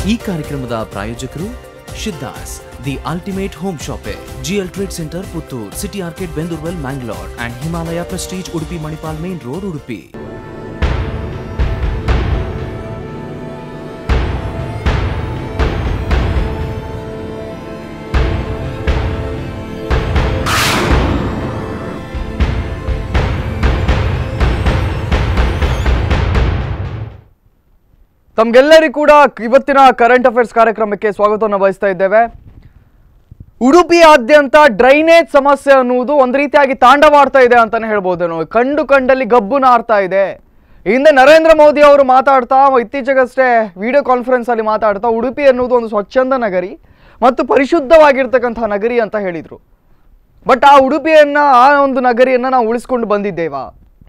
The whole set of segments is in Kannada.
ಈ ಕಾರ್ಯಕ್ರಮದ ಪ್ರಾಯೋಜಕರು Shiddas the ultimate home shoppe GL trade centre Puttur city arcade Bendurwell Mangalore and Himalaya prestige Udupi Manipal main road Udupi ತಮ್ಗೆಲ್ಲರಿಗೂ ಕೂಡ ಇವತ್ತಿನ ಕರೆಂಟ್ ಅಫೇರ್ಸ್ ಕಾರ್ಯಕ್ರಮಕ್ಕೆ ಸ್ವಾಗತವನ್ನು ಬಯಸ್ತಾ ಇದ್ದೇವೆ ಉಡುಪಿಯಾದ್ಯಂತ ಡ್ರೈನೇಜ್ ಸಮಸ್ಯೆ ಅನ್ನುವುದು ಒಂದು ರೀತಿಯಾಗಿ ತಾಂಡವಾಡ್ತಾ ಇದೆ ಅಂತಾನೆ ಹೇಳ್ಬೋದೇನೋ ಕಂಡು ಕಂಡಲ್ಲಿ ಗಬ್ಬು ನಾರ್ತಾ ಇದೆ ಈ ಹಿಂದೆ ನರೇಂದ್ರ ಮೋದಿ ಅವರು ಮಾತಾಡ್ತಾ ಇತ್ತೀಚೆಗಷ್ಟೇ ವಿಡಿಯೋ ಕಾನ್ಫರೆನ್ಸ್ ಅಲ್ಲಿ ಮಾತಾಡ್ತಾ ಉಡುಪಿ ಅನ್ನುವುದು ಒಂದು ಸ್ವಚ್ಛಂದ ನಗರಿ ಮತ್ತು ಪರಿಶುದ್ಧವಾಗಿರ್ತಕ್ಕಂತಹ ನಗರಿ ಅಂತ ಹೇಳಿದ್ರು ಬಟ್ ಆ ಉಡುಪಿಯನ್ನ ಆ ಒಂದು ನಗರಿಯನ್ನ ನಾವು ಉಳಿಸ್ಕೊಂಡು ಬಂದಿದ್ದೇವಾ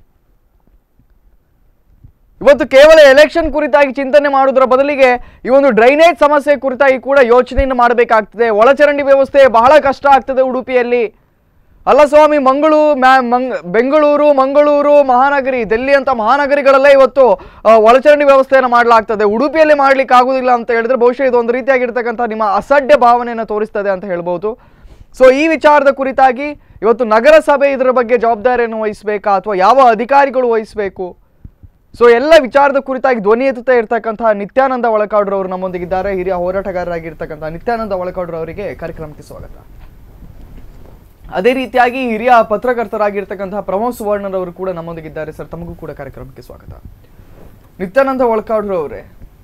ಇವತ್ತು ಕೇವಲ ಎಲೆಕ್ಷನ್ ಕುರಿತಾಗಿ ಚಿಂತನೆ ಮಾಡುವುದರ ಬದಲಿಗೆ ಈ ಒಂದು ಡ್ರೈನೇಜ್ ಸಮಸ್ಯೆ ಕುರಿತಾಗಿ ಕೂಡ ಯೋಚನೆಯನ್ನು ಮಾಡಬೇಕಾಗ್ತದೆ ಒಳಚರಂಡಿ ವ್ಯವಸ್ಥೆ ಬಹಳ ಕಷ್ಟ ಆಗ್ತದೆ ಉಡುಪಿಯಲ್ಲಿ ಅಲ್ಲ ಸ್ವಾಮಿ ಮಂಗಳೂರು ಮ್ಯಾ ಮಂಗ್ ಬೆಂಗಳೂರು ಮಂಗಳೂರು ಮಹಾನಗರಿ ಡೆಲ್ಲಿ ಅಂತ ಮಹಾನಗರಿಗಳಲ್ಲೇ ಇವತ್ತು ಆ, ಒಳಚರಂಡಿ ವ್ಯವಸ್ಥೆಯನ್ನು ಮಾಡಲಾಗ್ತದೆ ಉಡುಪಿಯಲ್ಲಿ ಮಾಡ್ಲಿಕ್ಕೆ ಆಗುದಿಲ್ಲ ಅಂತ ಹೇಳಿದ್ರೆ ಬಹುಶಃ ಇದು ಒಂದು ರೀತಿಯಾಗಿರ್ತಕ್ಕಂಥ ನಿಮ್ಮ ಅಸಡ್ಡೆ ಭಾವನೆಯನ್ನು ತೋರಿಸ್ತದೆ ಅಂತ ಹೇಳ್ಬೋದು ಸೊ ಈ ವಿಚಾರದ ಕುರಿತಾಗಿ ಇವತ್ತು ನಗರಸಭೆ ಇದರ ಬಗ್ಗೆ ಜವಾಬ್ದಾರಿಯನ್ನು ವಹಿಸಬೇಕಾ ಅಥವಾ ಯಾವ ಅಧಿಕಾರಿಗಳು ವಹಿಸಬೇಕು ಸೊ ಎಲ್ಲ ವಿಚಾರದ ಕುರಿತಾಗಿ ಧ್ವನಿ ಎತ್ತುತ್ತಾ ಇರ್ತಕ್ಕಂತಹ ನಿತ್ಯಾನಂದ ಒಳಕಾಡ್ರವರು ನಮ್ಮೊಂದಿಗಿದ್ದಾರೆ ಹಿರಿಯ ಹೋರಾಟಗಾರರಾಗಿರ್ತಕ್ಕಂತಹ ನಿತ್ಯಾನಂದ ಒಳಕಾಡ್ರವರಿಗೆ ಕಾರ್ಯಕ್ರಮಕ್ಕೆ ಸ್ವಾಗತ ಅದೇ ರೀತಿಯಾಗಿ ಹಿರಿಯ ಪತ್ರಕರ್ತರಾಗಿರ್ತಕ್ಕಂತಹ ಪ್ರಮೋದ್ ಸುವರ್ಣರವರು ಕೂಡ ನಮ್ಮೊಂದಿಗಿದ್ದಾರೆ ಸರ್ ತಮಗೂ ಕೂಡ ಕಾರ್ಯಕ್ರಮಕ್ಕೆ ಸ್ವಾಗತ ನಿತ್ಯಾನಂದ ಒಳಕಾಡ್ರವರೇ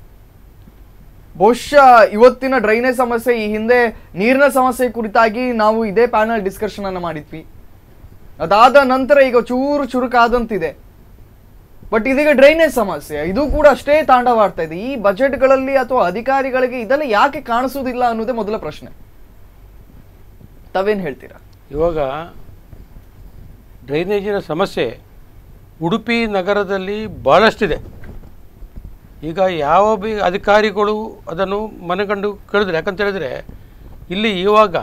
ಬಹುಶಃ ಇವತ್ತಿನ ಡ್ರೈನೇಜ್ ಸಮಸ್ಯೆ ಈ ಹಿಂದೆ ನೀರಿನ ಸಮಸ್ಯೆ ಕುರಿತಾಗಿ ನಾವು ಇದೇ ಪ್ಯಾನಲ್ ಡಿಸ್ಕಷನ್ ಅನ್ನ ಮಾಡಿದ್ವಿ ಅದಾದ ನಂತರ ಈಗ ಚೂರು ಚುರುಕಾದಂತಿದೆ ಬಟ್ ಇದೀಗ ಡ್ರೈನೇಜ್ ಸಮಸ್ಯೆ ಇದು ಕೂಡ ಅಷ್ಟೇ ತಾಂಡವಾಡ್ತಾ ಇದೆ ಈ ಬಜೆಟ್ಗಳಲ್ಲಿ ಅಥವಾ ಅಧಿಕಾರಿಗಳಿಗೆ ಇದೆಲ್ಲ ಯಾಕೆ ಕಾಣಿಸುವುದಿಲ್ಲ ಅನ್ನೋದೇ ಮೊದಲ ಪ್ರಶ್ನೆ ತಾವೇನ್ ಹೇಳ್ತೀರಾ ಇವಾಗ ಡ್ರೈನೇಜಿನ ಸಮಸ್ಯೆ ಉಡುಪಿ ನಗರದಲ್ಲಿ ಭಾಳಷ್ಟಿದೆ ಈಗ ಯಾವ ಬಿ ಅಧಿಕಾರಿಗಳು ಅದನ್ನು ಮನಗಂಡು ಕೇಳಿದ್ರೆ ಯಾಕಂತ ಹೇಳಿದ್ರೆ ಇಲ್ಲಿ ಇವಾಗ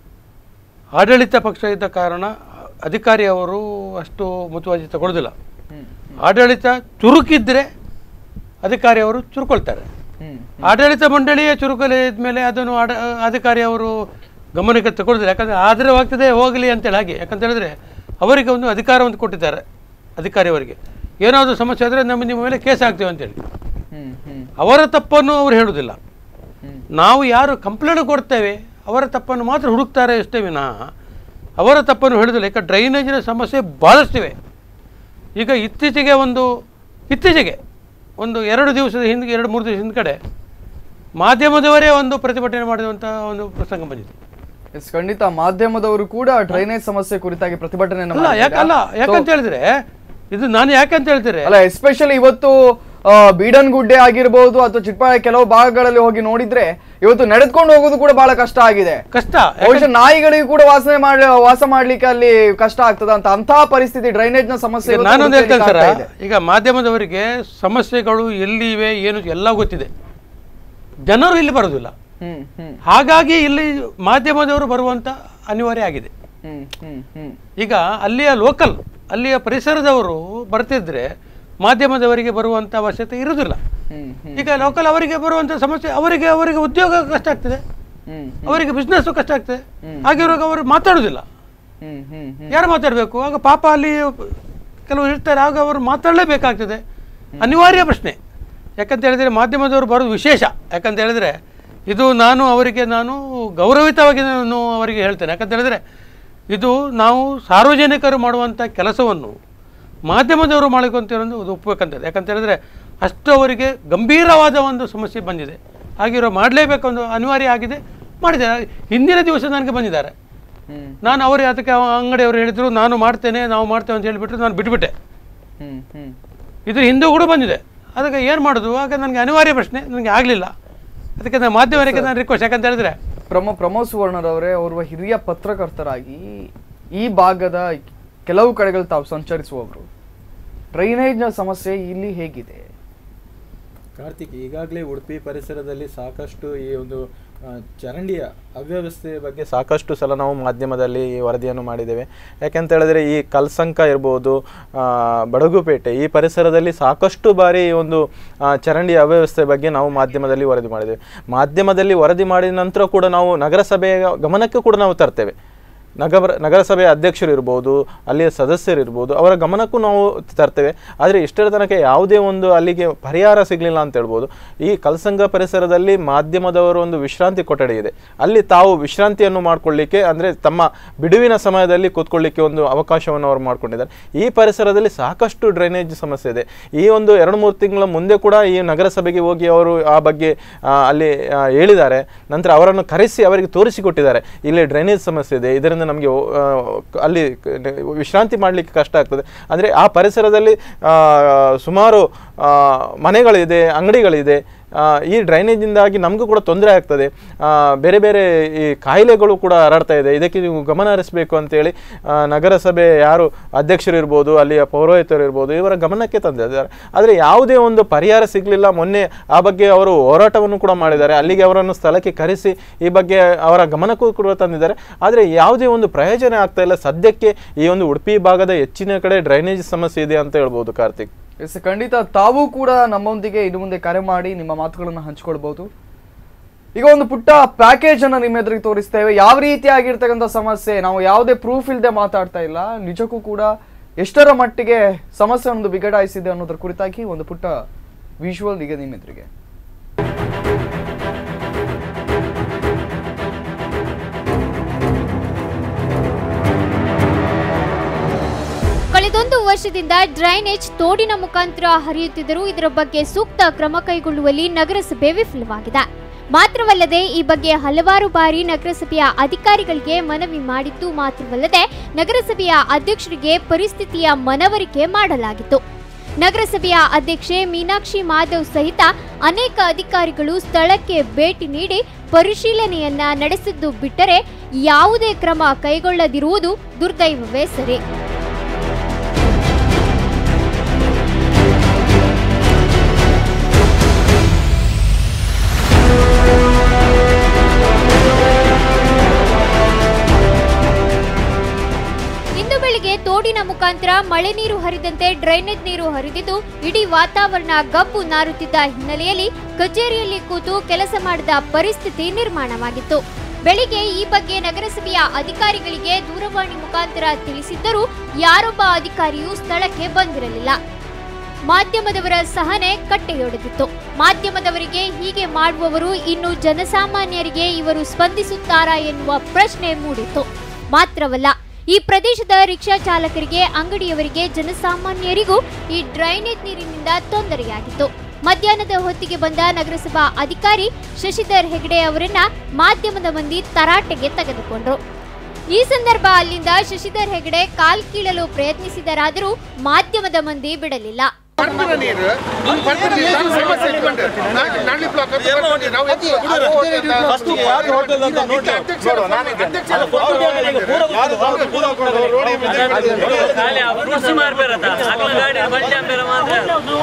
ಆಡಳಿತ ಪಕ್ಷ ಇದ್ದ ಕಾರಣ ಅಧಿಕಾರಿ ಅವರು ಅಷ್ಟು ಮುತುವರ್ಜಿ ತಗೊಳ್ಳೋದಿಲ್ಲ ಆಡಳಿತ ಚುರುಕಿದ್ರೆ ಅಧಿಕಾರಿ ಅವರು ಚುರುಕೊಳ್ತಾರೆ ಹ್ಮ್ ಆಡಳಿತ ಮಂಡಳಿಯ ಚುರುಕಲೆ ಇದ್ಮೇಲೆ ಅದನ್ನು ಆಡ ಅಧಿಕಾರಿ ಅವರು ಗಮನಕ್ಕೆ ತಗೊಳ್ತಾರೆ ಯಾಕಂದರೆ ಆಧಾರವಾಗ್ತದೆ ಹೋಗಲಿ ಅಂತೇಳಿ ಹಾಗೆ ಯಾಕಂತ ಹೇಳಿದ್ರೆ ಅವರಿಗೆ ಒಂದು ಅಧಿಕಾರವನ್ನು ಕೊಟ್ಟಿದ್ದಾರೆ ಅಧಿಕಾರಿಯವರಿಗೆ ಏನಾದರೂ ಸಮಸ್ಯೆ ಆದರೆ ನಮ್ಮ ನಿಮ್ಮ ಮೇಲೆ ಕೇಸ್ ಹಾಕ್ತೇವೆ ಅಂತೇಳಿ ಹ್ಮ್ ಹ್ಮ್ ಅವರ ತಪ್ಪನ್ನು ಅವರು ಹೇಳುವುದಿಲ್ಲ ಹ್ಮ್. ನಾವು ಯಾರು ಕಂಪ್ಲೇಂಟ್ ಕೊಡ್ತೇವೆ ಅವರ ತಪ್ಪನ್ನು ಮಾತ್ರ ಹುಡುಕ್ತಾರೆ ಅಷ್ಟೇ ವಿನಃ ಅವರ ತಪ್ಪನ್ನು ಹೇಳುವುದಿಲ್ಲ ಯಾಕೆ ಡ್ರೈನೇಜಿನ ಸಮಸ್ಯೆ ಭಾಳಷ್ಟಿವೆ ಈಗ ಇತ್ತೀಚೆಗೆ ಒಂದು ಇತ್ತೀಚೆಗೆ ಒಂದು ಎರಡು ದಿವಸದ ಹಿಂದೆ ಎರಡು ಮೂರು ದಿವಸ ಹಿಂದ್ಗಡೆ ಮಾಧ್ಯಮದವರೇ ಒಂದು ಪ್ರತಿಭಟನೆ ಮಾಡಿದಂಥ ಒಂದು ಪ್ರಸಂಗ ಬಂದಿದೆ ಎಸ್ ಖಂಡಿತ ಮಾಧ್ಯಮದವರು ಕೂಡ ಡ್ರೈನೇಜ್ ಸಮಸ್ಯೆ ಕುರಿತಾಗಿ ಪ್ರತಿಭಟನೆಯನ್ನು ಅಲ್ಲ ಮಾಡಿದ್ದಾರೆ. ಯಾಕಲ್ಲ ಯಾಕಂತ ಹೇಳಿದ್ರೆ ಇದು ನಾನು ಯಾಕಂತ ಹೇಳ್ತಾರೆ ಅಲ್ಲ ಎಸ್ಪೆಷಲಿ ಇವತ್ತು ಆ, ಬೀಡನ್ಗುಡ್ಡೆ ಆಗಿರ್ಬೋದು ಅಥವಾ ಚಿಕ್ಕಬಳ್ಳಾಪುರ ಕೆಲವು ಭಾಗಗಳಲ್ಲಿ ಹೋಗಿ ನೋಡಿದ್ರೆ ಇವತ್ತು ನಡೆದುಕೊಂಡು ಹೋಗೋದು ಕೂಡ ಬಹಳ ಕಷ್ಟ ಆಗಿದೆ ಕಷ್ಟ ಬಹುಶಃ ನಾಯಿಗಳಿಗೂ ಕೂಡ ವಾಸನೆ ಮಾಡಿ ವಾಸ ಮಾಡ್ಲಿಕ್ಕೆ ಅಲ್ಲಿ ಕಷ್ಟ ಆಗ್ತದ ಅಂತ ಅಂತಹ ಪರಿಸ್ಥಿತಿ ಡ್ರೈನೇಜ್ ನ ಸಮಸ್ಯೆ ಈಗ ಇವತ್ತು ನಾನೊಂದು ಉಡುಪಿಯಲ್ಲಿ ಹೇಳ್ತೇನೆ ಸರ್ ಕಾಡ್ತಾ ಇದೆ. ಈಗ ಮಾಧ್ಯಮದವರಿಗೆ ಸಮಸ್ಯೆಗಳು ಎಲ್ಲಿವೆ ಏನು ಎಲ್ಲ ಗೊತ್ತಿದೆ ಜನರು ಇಲ್ಲಿ ಬರೋದಿಲ್ಲ ಹ್ಮ್ ಹ್ಮ್ ಹಾಗಾಗಿ ಇಲ್ಲಿ ಮಾಧ್ಯಮದವರು ಬರುವಂತ ಅನಿವಾರ್ಯ ಆಗಿದೆ ಹ್ಮ್ ಹ್ಮ್ ಹ್ಮ್ ಈಗ ಅಲ್ಲಿಯ ಲೋಕಲ್ ಅಲ್ಲಿಯ ಪರಿಸರದವರು ಬರ್ತಿದ್ರೆ ಮಾಧ್ಯಮದವರಿಗೆ ಬರುವಂತ ಅವಶ್ಯಕತೆ ಇರುವುದಿಲ್ಲ ಹ್ಮ್ ಹ್ಮ್ ಈಗ ಲೋಕಲ್ ಅವರಿಗೆ ಬರುವಂತ ಸಮಸ್ಯೆ ಅವರಿಗೆ ಅವರಿಗೆ ಉದ್ಯೋಗ ಕಷ್ಟ ಆಗ್ತದೆ ಹ್ಮ್ ಅವರಿಗೆ ಬಿಸ್ನೆಸ್ ಕಷ್ಟ ಆಗ್ತದೆ ಹ್ಮ್. ಹಾಗಿರುವಾಗ ಅವರು ಮಾತಾಡುದಿಲ್ಲ ಹ್ಮ್ ಹ್ಮ್ ಹ್ಮ್ ಯಾರು ಮಾತಾಡಬೇಕು ಆಗ ಪಾಪ ಅಲ್ಲಿ ಕೆಲವರು ಇರ್ತಾರೆ ಆಗ ಅವರು ಮಾತಾಡಲೇಬೇಕಾಗ್ತದೆ ಅನಿವಾರ್ಯ ಪ್ರಶ್ನೆ ಯಾಕಂತ ಹೇಳಿದರೆ ಮಾಧ್ಯಮದವರು ಬರೋದು ವಿಶೇಷ ಯಾಕಂತ ಹೇಳಿದರೆ ಇದು ನಾನು ಅವರಿಗೆ ನಾನು ಗೌರವಿತವಾಗಿ ನಾನು ಅವರಿಗೆ ಹೇಳ್ತೇನೆ ಯಾಕಂತ ಹೇಳಿದರೆ ಇದು ನಾವು ಸಾರ್ವಜನಿಕರು ಮಾಡುವಂಥ ಕೆಲಸವನ್ನು ಮಾಧ್ಯಮದವರು ಮಾಡಿಕೊಂತಿರೋದು ಅದು ಒಪ್ಪಬೇಕಂತದೆ ಯಾಕಂತ ಹೇಳಿದರೆ ಅಷ್ಟು ಅವರಿಗೆ ಗಂಭೀರವಾದ ಒಂದು ಸಮಸ್ಯೆ ಬಂದಿದೆ ಹಾಗಿರೋ ಮಾಡಲೇಬೇಕು ಒಂದು ಅನಿವಾರ್ಯ ಆಗಿದೆ ಮಾಡಿದ್ದಾರೆ ಹಿಂದಿನ ದಿವಸ ನನಗೆ ಬಂದಿದ್ದಾರೆ ಹ್ಮ್ ನಾನು ಅವರೇ ಅದಕ್ಕೆ ಅವ ಅಂಗಡಿಯವರು ಹೇಳಿದರು ನಾನು ಮಾಡ್ತೇನೆ ನಾವು ಮಾಡ್ತೇವೆ ಅಂತ ಹೇಳಿಬಿಟ್ರು ನಾನು ಬಿಟ್ಬಿಟ್ಟೆ ಹ್ಮ್ ಹ್ಮ್ ಇದ್ರ ಹಿಂದೂ ಕೂಡ ಬಂದಿದೆ ಅದಕ್ಕೆ ಏನು ಮಾಡೋದು ಆಗ ನನಗೆ ಅನಿವಾರ್ಯ ಪ್ರಶ್ನೆ ನನಗೆ ಆಗಲಿಲ್ಲ ಅದಕ್ಕೆ ನಾನು ಮಾಧ್ಯಮರಿಗೆ ನಾನು ರಿಕ್ವೆಸ್ಟ್ ಯಾಕಂತ ಹೇಳಿದ್ರೆ ಪ್ರಮೋ ಪ್ರಮೋದ್ ಸುವರ್ಣರವರೇ ಓರ್ವ ಹಿರಿಯ ಪತ್ರಕರ್ತರಾಗಿ ಈ ಭಾಗದ ಕೆಲವು ಕಡೆಗಳು ತಾವು ಸಂಚರಿಸುವವರು ಡ್ರೈನೇಜ್ನ ಸಮಸ್ಯೆ ಇಲ್ಲಿ ಹೇಗಿದೆ ಕಾರ್ತಿಕ್ ಈಗಾಗಲೇ ಉಡುಪಿ ಪರಿಸರದಲ್ಲಿ ಸಾಕಷ್ಟು ಈ ಒಂದು ಆ, ಚರಂಡಿಯ ಅವ್ಯವಸ್ಥೆ ಬಗ್ಗೆ ಸಾಕಷ್ಟು ಸಲ ನಾವು ಮಾಧ್ಯಮದಲ್ಲಿ ಈ ವರದಿಯನ್ನು ಮಾಡಿದ್ದೇವೆ ಯಾಕೆಂತ ಹೇಳಿದ್ರೆ ಈ ಕಲ್ಸಂಕ ಇರ್ಬೋದು ಆ, ಬಡಗುಪೇಟೆ ಈ ಪರಿಸರದಲ್ಲಿ ಸಾಕಷ್ಟು ಬಾರಿ ಈ ಒಂದು ಆ, ಚರಂಡಿಯ ಅವ್ಯವಸ್ಥೆ ಬಗ್ಗೆ ನಾವು ಮಾಧ್ಯಮದಲ್ಲಿ ವರದಿ ಮಾಡಿದ್ದೇವೆ ಮಾಧ್ಯಮದಲ್ಲಿ ವರದಿ ಮಾಡಿದ ನಂತರ ಕೂಡ ನಾವು ನಗರಸಭೆಯ ಗಮನಕ್ಕೆ ಕೂಡ ನಾವು ತರ್ತೇವೆ ನಗರ ನಗರಸಭೆಯ ಅಧ್ಯಕ್ಷರು ಇರ್ಬೋದು ಅಲ್ಲಿಯ ಸದಸ್ಯರು ಇರ್ಬೋದು ಅವರ ಗಮನಕ್ಕೂ ನಾವು ತರ್ತೇವೆ ಆದರೆ ಇಷ್ಟರ ತನಕ ಯಾವುದೇ ಒಂದು ಅಲ್ಲಿಗೆ ಪರಿಹಾರ ಸಿಗಲಿಲ್ಲ ಅಂತ ಹೇಳ್ಬೋದು ಈ ಕಲ್ಸಂಗ ಪರಿಸರದಲ್ಲಿ ಮಾಧ್ಯಮದವರು ಒಂದು ವಿಶ್ರಾಂತಿ ಕೊಠಡಿ ಇದೆ ಅಲ್ಲಿ ತಾವು ವಿಶ್ರಾಂತಿಯನ್ನು ಮಾಡಿಕೊಳ್ಳಿಕ್ಕೆ ಅಂದರೆ ತಮ್ಮ ಬಿಡುವಿನ ಸಮಯದಲ್ಲಿ ಕೂತ್ಕೊಳ್ಳಿಕ್ಕೆ ಒಂದು ಅವಕಾಶವನ್ನು ಅವರು ಮಾಡ್ಕೊಂಡಿದ್ದಾರೆ ಈ ಪರಿಸರದಲ್ಲಿ ಸಾಕಷ್ಟು ಡ್ರೈನೇಜ್ ಸಮಸ್ಯೆ ಇದೆ ಈ ಒಂದು ಎರಡು ಮೂರು ತಿಂಗಳ ಮುಂದೆ ಕೂಡ ಈ ನಗರಸಭೆಗೆ ಹೋಗಿ ಅವರು ಆ ಬಗ್ಗೆ ಆ, ಅಲ್ಲಿ ಆ, ಹೇಳಿದ್ದಾರೆ ನಂತರ ಅವರನ್ನು ಕರೆಸಿ ಅವರಿಗೆ ತೋರಿಸಿಕೊಟ್ಟಿದ್ದಾರೆ ಇಲ್ಲಿ ಡ್ರೈನೇಜ್ ಸಮಸ್ಯೆ ಇದೆ ಇದರಿಂದ ನಮಗೆ ಆ, ಅಲ್ಲಿ ಕ- ವಿಶ್ರಾಂತಿ ಮಾಡಲಿಕ್ಕೆ ಕಷ್ಟ ಆಗ್ತದೆ ಅಂದರೆ ಆ ಪರಿಸರದಲ್ಲಿ ಆ, ಸುಮಾರು ಆ, ಮನೆಗಳಿದೆ ಅಂಗಡಿಗಳಿದೆ ಆ, ಈ ಡ್ರೈನೇಜಿಂದಾಗಿ ನಮಗೂ ಕೂಡ ತೊಂದರೆ ಆಗ್ತದೆ ಆ, ಬೇರೆ ಬೇರೆ ಈ ಕಾಯಿಲೆಗಳು ಕೂಡ ಹರಡ್ತಾ ಇದೆ ಇದಕ್ಕೆ ನೀವು ಗಮನ ಹರಿಸಬೇಕು ಅಂತೇಳಿ ಆ, ನಗರಸಭೆ ಯಾರು ಅಧ್ಯಕ್ಷರು ಇರ್ಬೋದು ಅಲ್ಲಿಯ ಪೌರೋಹಿತರು ಇರ್ಬೋದು ಇವರ ಗಮನಕ್ಕೆ ತಂದಿದ್ದಾರೆ ಆದರೆ ಯಾವುದೇ ಒಂದು ಪರಿಹಾರ ಸಿಗಲಿಲ್ಲ ಮೊನ್ನೆ ಆ ಬಗ್ಗೆ ಅವರು ಹೋರಾಟವನ್ನು ಕೂಡ ಮಾಡಿದ್ದಾರೆ ಅಲ್ಲಿಗೆ ಅವರನ್ನು ಸ್ಥಳಕ್ಕೆ ಕರೆಸಿ ಈ ಬಗ್ಗೆ ಅವರ ಗಮನಕ್ಕೂ ಕೂಡ ತಂದಿದ್ದಾರೆ ಆದರೆ ಯಾವುದೇ ಒಂದು ಪ್ರಯೋಜನ ಆಗ್ತಾ ಇಲ್ಲ ಸದ್ಯಕ್ಕೆ ಈ ಒಂದು ಉಡುಪಿ ಭಾಗದ ಹೆಚ್ಚಿನ ಕಡೆ ಡ್ರೈನೇಜ್ ಸಮಸ್ಯೆ ಇದೆ ಅಂತ ಹೇಳ್ಬೋದು ಕಾರ್ತಿಕ್ ಎಸ್ ಖಂಡಿತ ತಾವು ಕೂಡ ನಮ್ಮೊಂದಿಗೆ ಇನ್ನು ಮುಂದೆ ಕರೆ ಮಾಡಿ ನಿಮ್ಮ ಮಾತುಗಳನ್ನು ಹಂಚ್ಕೊಳ್ಬಹುದು ಈಗ ಒಂದು ಪುಟ್ಟ ಪ್ಯಾಕೇಜ್ ಅನ್ನ ನಿಮ್ಮ ಎದುರಿಗೆ ತೋರಿಸ್ತೇವೆ ಯಾವ ರೀತಿಯಾಗಿರ್ತಕ್ಕಂಥ ಸಮಸ್ಯೆ ನಾವು ಯಾವುದೇ ಪ್ರೂಫ್ ಇಲ್ಲದೆ ಮಾತಾಡ್ತಾ ಇಲ್ಲ ನಿಜಕ್ಕೂ ಕೂಡ ಎಷ್ಟರ ಮಟ್ಟಿಗೆ ಸಮಸ್ಯೆ ಒಂದು ಬಿಗಡಾಯಿಸಿದೆ ಅನ್ನೋದ್ರ ಕುರಿತಾಗಿ ಒಂದು ಪುಟ್ಟ ವಿಜುವಲ್ ಈಗ ನಿಮ್ಮ ಎದುರಿಗೆ ಕಳೆದೊಂದು ವರ್ಷದಿಂದ ಡ್ರೈನೇಜ್ ತೋಡಿನ ಮುಖಾಂತರ ಹರಿಯುತ್ತಿದ್ದರೂ ಇದರ ಬಗ್ಗೆ ಸೂಕ್ತ ಕ್ರಮ ಕೈಗೊಳ್ಳುವಲ್ಲಿ ನಗರಸಭೆ ವಿಫಲವಾಗಿದೆ ಮಾತ್ರವಲ್ಲದೆ ಈ ಬಗ್ಗೆ ಹಲವಾರು ಬಾರಿ ನಗರಸಭೆಯ ಅಧಿಕಾರಿಗಳಿಗೆ ಮನವಿ ಮಾಡಿದ್ದು ಮಾತ್ರವಲ್ಲದೆ ನಗರಸಭೆಯ ಅಧ್ಯಕ್ಷರಿಗೆ ಪರಿಸ್ಥಿತಿಯ ಮನವರಿಕೆ ಮಾಡಲಾಗಿತ್ತು ನಗರಸಭೆಯ ಅಧ್ಯಕ್ಷೆ ಮೀನಾಕ್ಷಿ ಮಾಧವ್ ಸಹಿತ ಅನೇಕ ಅಧಿಕಾರಿಗಳು ಸ್ಥಳಕ್ಕೆ ಭೇಟಿ ನೀಡಿ ಪರಿಶೀಲನೆಯನ್ನ ನಡೆಸಿದ್ದು ಬಿಟ್ಟರೆ ಯಾವುದೇ ಕ್ರಮ ಕೈಗೊಳ್ಳದಿರುವುದು ದುರ್ದೈವವೇ ಸರಿ ಇಂದು ಬೆಳಿಗ್ಗೆ ತೋಡಿನ ಮುಖಾಂತರ ಮಳೆ ನೀರು ಹರಿದಂತೆ ಡ್ರೈನೇಜ್ ನೀರು ಹರಿದಿದ್ದು ಇಡೀ ವಾತಾವರಣ ಗಬ್ಬು ನಾರುತ್ತಿದ್ದ ಹಿನ್ನೆಲೆಯಲ್ಲಿ ಕಚೇರಿಯಲ್ಲಿ ಕೂತು ಕೆಲಸ ಮಾಡಿದ ಪರಿಸ್ಥಿತಿ ನಿರ್ಮಾಣವಾಗಿತ್ತು ಬೆಳಿಗ್ಗೆ ಈ ಬಗ್ಗೆ ನಗರಸಭೆಯ ಅಧಿಕಾರಿಗಳಿಗೆ ದೂರವಾಣಿ ಮುಖಾಂತರ ತಿಳಿಸಿದ್ದರೂ ಯಾರೊಬ್ಬ ಅಧಿಕಾರಿಯೂ ಸ್ಥಳಕ್ಕೆ ಬಂದಿರಲಿಲ್ಲ ಮಾಧ್ಯಮದವರ ಸಹನೆ ಕಟ್ಟೆಯೊಡೆದಿತ್ತು ಮಾಧ್ಯಮದವರಿಗೆ ಹೀಗೆ ಮಾಡುವವರು ಇನ್ನು ಜನಸಾಮಾನ್ಯರಿಗೆ ಇವರು ಸ್ಪಂದಿಸುತ್ತಾರಾ ಎನ್ನುವ ಪ್ರಶ್ನೆ ಮೂಡಿತ್ತು ಮಾತ್ರವಲ್ಲ ಈ ಪ್ರದೇಶದ ರಿಕ್ಷಾ ಚಾಲಕರಿಗೆ ಅಂಗಡಿಯವರಿಗೆ ಜನಸಾಮಾನ್ಯರಿಗೂ ಈ ಡ್ರೈನೇಜ್ ನೀರಿನಿಂದ ತೊಂದರೆಯಾಗಿತ್ತು ಮಧ್ಯಾಹ್ನದ ಹೊತ್ತಿಗೆ ಬಂದ ನಗರಸಭಾ ಅಧಿಕಾರಿ ಶಶಿಧರ್ ಹೆಗಡೆ ಅವರನ್ನ ಮಾಧ್ಯಮದ ಮಂದಿ ತರಾಟೆಗೆ ತೆಗೆದುಕೊಂಡ್ರು ಈ ಸಂದರ್ಭ ಅಲ್ಲಿಂದ ಶಶಿಧರ್ ಹೆಗಡೆ ಕಾಲ್ ಕೀಳಲು ಪ್ರಯತ್ನಿಸಿದರಾದರೂ ಮಾಧ್ಯಮದ ಮಂದಿ ಬಿಡಲಿಲ್ಲ ಬರ್ತೀರ ನೀರು ಬರ್ತೀರ ನೀರು ನಾನು ಸಮಸ್ಯೆ ಇಟ್ಕೊಂಡೆ ನಾನು ನಾಳೆ ಬ್ಲಾಕ್ ಅಂತ ಬರ್ತೀನಿ ನಾವು ಎದ್ದು ಅದು ಹೋಟೆಲ್ ಫಸ್ಟ್ ಯಾರು ಹೋಟೆಲ್ ಅಂತ ನೋಡಿ ನೋಡು ನಾನು ಅಧ್ಯಕ್ಷ ಫ್ರೂಟ್ಸ್ ಮಾರ್ಬೇರತ್ತ ಅಗ್ಲ ಗಾಡಿ ಬಟ್ಟೆ ಅಂಬೇರ ಮಾತ್ರ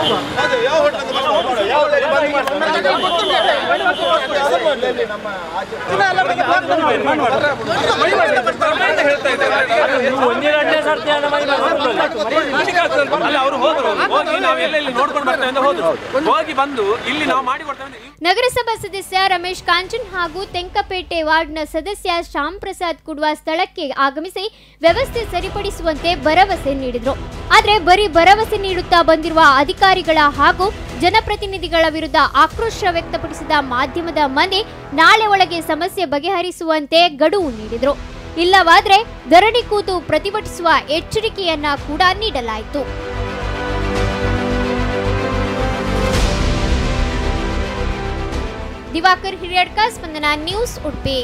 ಒಂದೇ ಗಂಟೆ ಸರ್ತಿ ಅನ್ನ ಮೈ ಅಲ್ಲ ಅವರು ಹೋದ್ರು ಹೋಗಿ ನಾವು ಎಲ್ಲೆಲ್ಲಿ ನೋಡ್ಕೊಂಡು ಬರ್ತೇವೆ ಅಂತ ಹೋದ್ರು ಹೋಗಿ ಬಂದು ಇಲ್ಲಿ ನಾವು ಮಾಡಿ ಕೊಡ್ತೇವೆ ಅಂತ ನಗರಸಭಾ ಸದಸ್ಯ ರಮೇಶ್ ಕಾಂಚನ್ ಹಾಗೂ ತೆಂಕಪೇಟೆ ವಾರ್ಡ್ನ ಸದಸ್ಯ ಶ್ಯಾಮ್ ಪ್ರಸಾದ್ ಕುಡ್ವ ಸ್ಥಳಕ್ಕೆ ಆಗಮಿಸಿ ವ್ಯವಸ್ಥೆ ಸರಿಪಡಿಸುವಂತೆ ಭರವಸೆ ನೀಡಿದ್ರು ಆದ್ರೆ ಬರೀ ಭರವಸೆ ನೀಡುತ್ತಾ ಬಂದಿರುವ ಅಧಿಕಾರಿಗಳ ಹಾಗೂ ಜನಪ್ರತಿನಿಧಿಗಳ ವಿರುದ್ಧ ಆಕ್ರೋಶ ವ್ಯಕ್ತಪಡಿಸಿದ ಮಾಧ್ಯಮದ ಮಂದಿ ನಾಳೆ ಒಳಗೆ ಸಮಸ್ಯೆ ಬಗೆಹರಿಸುವಂತೆ ಗಡುವು ನೀಡಿದ್ರು ಇಲ್ಲವಾದ್ರೆ ಧರಣಿ ಕೂತು ಪ್ರತಿಭಟಿಸುವ ಎಚ್ಚರಿಕೆಯನ್ನ ಕೂಡ ನೀಡಲಾಯಿತು ದಿವಾಕರ್ ಹಿರಿಯಡ್ಕ ಸ್ಪಂದನ ನ್ಯೂಸ್ ಉಡುಪಿ